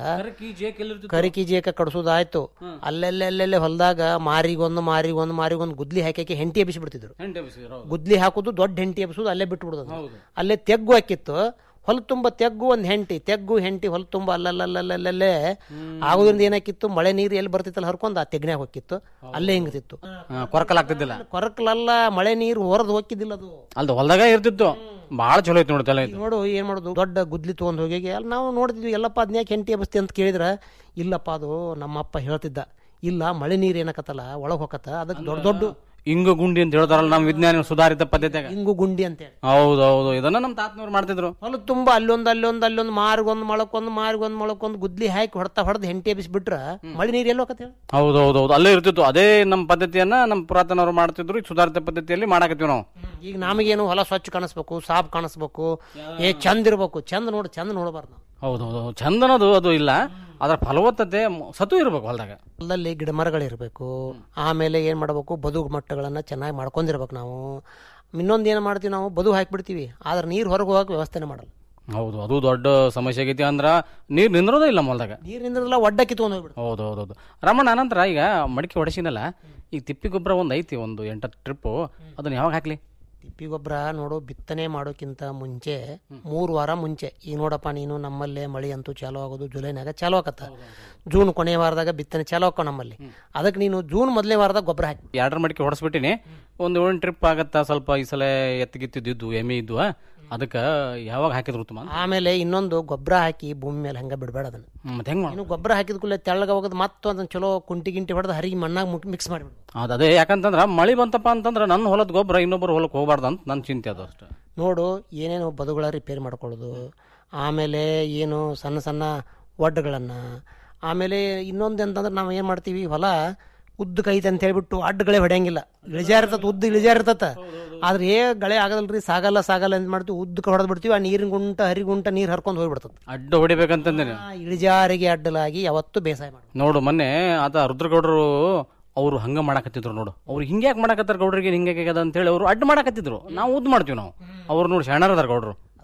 ಕರಿಕಿ ಜೇಕ ಕಡ್ಸೋದಾಯ್ತು ಅಲ್ಲೆಲ್ಲೆ ಅಲ್ಲೆಲ್ಲೆ ಹೊಲ್ದಾಗ ಮಾರಿಗೊಂದು ಮಾರಿಗೊಂದು ಮಾರಿಗೊಂದು ಗುದ್ಲಿ ಹಾಕಿ ಹೆಂಟಿ ಎಬ್ಬಿಸಿ ಬಿಡ್ತಿದ್ರು ಗುದ್ಲಿ ಹಾಕೋದು ದೊಡ್ಡ ಹೆಂಟಿ ಎಬ್ಸೋದು ಅಲ್ಲೇ ಬಿಟ್ಟು ಬಿಡೋದು ಅಲ್ಲೇ ತೆಗ್ಗು ಹಾಕಿತ್ತು ಹೊಲ ತುಂಬ ತೆಗ್ಗು ಒಂದು ಹೆಂಟಿ ತೆಗ್ಗು ಹೆಂಟಿ ಹೊಲ ತುಂಬ ಅಲ್ಲಲ್ಲಲ್ಲಲ್ಲಲ್ಲೇ ಆಗೋದ್ರಿಂದ ಏನಾಕಿತ್ತು ಮಳೆ ನೀರು ಎಲ್ಲಿ ಬರ್ತಿತ್ತಲ್ಲ ಹರ್ಕೊಂಡು ಆ ತೆಗ್ನ್ಯಾಗ ಹೋಗಿತ್ತು ಅಲ್ಲೇ ಹಿಂಗತಿತ್ತು ಕೊರಕಲಾಗ್ತಿದ್ದಿಲ್ಲ ಕೊರಕಲಲ್ಲ ಮಳೆ ನೀರು ಹೊರದು ಹೋಗಿದ್ದಿಲ್ಲ ಅದು ಅಲ್ದ ಹೊಲ್ದಾಗ ಇರ್ತಿತ್ತು ಭಾಳ ಚಲೋ ಐತಿ ನೋಡಿ ತಲೆ ಈಗ ನೋಡು ಏನ್ ಮಾಡೋದು ದೊಡ್ಡ ಗುದ್ಲಿ ತಗೊಂಡ್ ಹೋಗಿ ಅಲ್ಲಿ ನಾವು ನೋಡಿದ್ವಿ ಎಲ್ಲಪ್ಪ ಅದ್ನ್ಯಾಕೆ ಹೆಂಟಿ ಎಬ್ಸ್ತಿ ಅಂತ ಕೇಳಿದ್ರ ಇಲ್ಲಪ್ಪ ಅದು ನಮ್ಮಪ್ಪ ಹೇಳ್ತಿದ್ದ ಇಲ್ಲ ಮಳೆ ನೀರು ಏನಕತ್ತಲ್ಲ ಒಳಗ್ ಹೋಗತ್ತ ಅದಕ್ಕೆ ದೊಡ್ಡ ದೊಡ್ಡ ಇಂಗು ಗುಂಡಿ ಅಂತ ಹೇಳ್ತಾರಲ್ಲ ನಮ್ಮ ವಿಜ್ಞಾನ ಸುಧಾರಿತ ಪದ್ಧತಿಯಾಗ ಹಿಂಗು ಗುಂಡಿ ಅಂತೇಳಿ ಹೌದು ಹೌದು ಇದನ್ನ ನಮ್ಮ ತಾತನವ್ರು ಮಾಡ್ತಿದ್ರು ಹೊಲ ತುಂಬ ಅಲ್ಲೊಂದು ಅಲ್ಲೊಂದು ಅಲ್ಲೊಂದು ಮಾರ್ಗೊಂದು ಮೊಳಕೊಂದು ಮಾರ್ಗೊಂದು ಮೊಳಕೊಂದು ಗುದ್ಲಿ ಹಾಕಿ ಹೊಡ್ತಾ ಹೊಡೆದು ಹೆಂಟಿ ಎಬ್ಬಿಸ್ಬಿಟ್ರ ಮಳೆ ನೀರು ಎಲ್ಲೋ ಹೋಗತ್ತೆ ಹೇಳು? ಹೌದು ಹೌದು ಹೌದು ಅಲ್ಲೇ ಇರ್ತಿತ್ತು ಅದೇ ನಮ್ಮ ಪದ್ಧತಿಯನ್ನ ನಮ್ಮ ಪುರಾತನವರು ಮಾಡ್ತಿದ್ರು ಈ ಸುಧಾರಿತ ಪದ್ಧತಿಯಲ್ಲಿ ಮಾಡಾಕತ್ತೀವಿ ನಾವು ಈಗ ನಮಗೇನು ಹೊಲ ಸ್ವಚ್ಛ ಕಾಣಿಸ್ಬೇಕು ಸಾಫ್ ಕಾಣಿಸ್ಬೇಕು ಏ ಚಂದ ಇರ್ಬೇಕು ಚಂದ ನೋಡು ಚಂದ ನೋಡಬಾರ್ದು ನಾವು ಹೌದು ಹೌದು ಹೌದು. ಚಂದನದು ಅದು ಇಲ್ಲ ಅದರ ಫಲವತ್ತತೆ ಮ- ಸತು ಇರ್ಬೇಕು ಹೊಲ್ದಾಗ ಹೊಲದಲ್ಲಿ ಗಿಡ ಮರಗಳಿರಬೇಕು ಆಮೇಲೆ ಏನು ಮಾಡಬೇಕು ಬದು ಮಟ್ಟಗಳನ್ನು ಚೆನ್ನಾಗಿ ಮಾಡ್ಕೊಂಡಿರ್ಬೇಕು ನಾವು ಇನ್ನೊಂದು ಏನು ಮಾಡ್ತೀವಿ ನಾವು ಬದು ಹಾಕಿಬಿಡ್ತೀವಿ ಆದ್ರೆ ನೀರು ಹೊರಗೆ ಹೋಗಕ್ಕೆ ವ್ಯವಸ್ಥೆನೇ ಮಾಡಲ್ಲ ಹೌದು ಅದು ದೊಡ್ಡ ಸಮಸ್ಯೆ ಆಗೈತಿ ಅಂದ್ರ ನೀರ್ ನಿಂದ್ರೋದೇ ಇಲ್ಲ ಹೊಲ್ದಾಗ ನೀರಿನಿಂದೆಲ್ಲ ಒಡ್ಡ ಕಿತ್ಕೊಂಡು ಹೋಗ್ಬಿಡ್ತು ಹೌದು ಹೌದು ಹೌದು ರಮಣ ಅನಂತರ ಈಗ ಮಡಿಕೆ ಹೊಡೆಸಿನಲ್ಲ ಈಗ ತಿಪ್ಪಿ ಗೊಬ್ಬರ ಒಂದು ಐತಿ ಒಂದು ಎಂಟತ್ತು ಟ್ರಿಪ್ಪು ಅದನ್ನ ಯಾವಾಗ ಹಾಕ್ಲಿ ತಿಪ್ಪಿ ಗೊಬ್ಬರ ನೋಡು ಬಿತ್ತನೆ ಮಾಡೋಕ್ಕಿಂತ ಮುಂಚೆ ಮೂರು ವಾರ ಮುಂಚೆ ಈಗ ನೋಡಪ್ಪ ನೀನು ನಮ್ಮಲ್ಲೇ ಮಳೆ ಅಂತೂ ಚಾಲು ಆಗೋದು ಜುಲೈನಾಗ ಚಾಲು ಆಗತ್ತ ಜೂನ್ ಕೊನೆಯ ವಾರದಾಗ ಬಿತ್ತನೆ ಚಾಲು ಆಕೋ ನಮ್ಮಲ್ಲಿ ಅದಕ್ಕೆ ನೀನು ಜೂನ್ ಮೊದಲನೇ ವಾರದಾಗ ಗೊಬ್ಬರ ಹಾಕಿ ಎರಡರ ಮಡಿಕೆ ಹೊಡೆಸ್ಬಿಟ್ಟಿನಿ ಒಂದು ಏಳು ಟ್ರಿಪ್ ಆಗತ್ತಾ ಸ್ವಲ್ಪ ಈ ಸಲ ಎತ್ತಿಗಿತ್ತಿದ್ದು ಎಮ್ಮೆ ಇದ್ವು ಅದಕ್ಕೆ ಯಾವಾಗ ಹಾಕಿದ್ರು ಉತ್ತಮ ಆಮೇಲೆ ಇನ್ನೊಂದು ಗೊಬ್ಬರ ಹಾಕಿ ಭೂಮಿ ಮೇಲೆ ಹಂಗೆ ಬಿಡಬೇಡ ಅದನ್ನು ಹ್ಮ್, ಮತ್ತೆ ಹೆಂಗ್ ಮಾಡ ನೀನು ಗೊಬ್ಬರ ಹಾಕಿದ ಕೂಡಲೇ ತೆಳ್ಳಗ ಹೋಗೋದು ಮತ್ತೆ ಅದನ್ನ ಚಲೋ ಕುಂಟಿ ಗಿಂಟಿ ಹೊಡೆದು ಹರಿಗೆ ಮಣ್ಣಾಗ ಮಿಕ್ಸ್ ಮಾಡಿಬಿಡು ಅದು ಅದೇ ಯಾಕಂತಂದ್ರ ಮಳಿ ಬಂತಪ್ಪ ಅಂತಂದ್ರ ನನ್ನ ಹೊಲದ ಗೊಬ್ಬರ ಇನ್ನೊಬ್ಬರು ಹೊಲಕ್ಕೆ ಹೋಗ್ಬಾರ್ದು ಅಂತ ನನ್ನ ಚಿಂತೆ ಅದು ಅಷ್ಟೇ ನೋಡು ಏನೇನು ಬದುಗಳ ರಿಪೇರಿ ಮಾಡ್ಕೊಳ್ಳೋದು ಆಮೇಲೆ ಏನು ಸಣ್ಣ ಸಣ್ಣ ಒಡ್ಡುಗಳನ್ನು ಆಮೇಲೆ ಇನ್ನೊಂದು ಅಂತಂದ್ರೆ ನಾವು ಏನು ಮಾಡ್ತೀವಿ ಹೊಲ ಉದ್ದಕ್ಕೆ ಐತೆ ಅಂತ ಹೇಳ್ಬಿಟ್ಟು ಅಡ್ಡಗಳೇ ಹೊಡೆಯಂಗಿಲ್ಲ ಇಳಿಜಾರ್ ಇರ್ತತ ಉದ್ದ ಇಳಿಜಾರ್ ಇರ್ತತ ಆದ್ರೆ ಏ ಗಳೆ ಆಗದಲ್ರಿ ಸಾಗಲ್ಲ ಸಾಗಲ್ಲ ಅಂತ ಮಾಡ್ತೀವಿ ಉದ್ದಕ್ಕೆ ಹೊಡೆದ್ ಬಿಡ್ತೀವಿ ಆ ನೀರಿನ ಗುಂಟ ಹರಿ ಗುಂಟ ನೀರು ಹರ್ಕೊಂಡು ಹೋಗ್ಬಿಡ್ತದೆ ಅಡ್ಡ ಹೊಡಿಬೇಕಂತಂದೇನೆ ಆ ಇಳಿಜಾರಿಗೆ ಅಡ್ಡಲಾಗಿ ಯಾವತ್ತೂ ಬೇಸಾಯ ಮಾಡಿ ನೋಡು ಮೊನ್ನೆ ಆತ ರುದ್ರಗೌಡರು ಅವ್ರು ಹಂಗ ಮಾಡಕತ್ತಿದ್ರು ನೋಡು ಅವ್ರು ಹಿಂಗ್ಯಾಕ್ ಮಾಡಕತ್ತಾರ ಗೌಡ್ರಿಗೆ ಹಿಂಗೆ ಆಗ್ಯದ ಅಂತ ಹೇಳಿ ಅವರು ಅಡ್ಡ ಮಾಡಕತ್ತಿದ್ರು ನಾವು ಉದ್ದು ಮಾಡ್ತೀವಿ ನಾವು ಅವ್ರು ನೋಡಿ ಶರಣರದಾರ ಗೌಡ್ರು ಅದ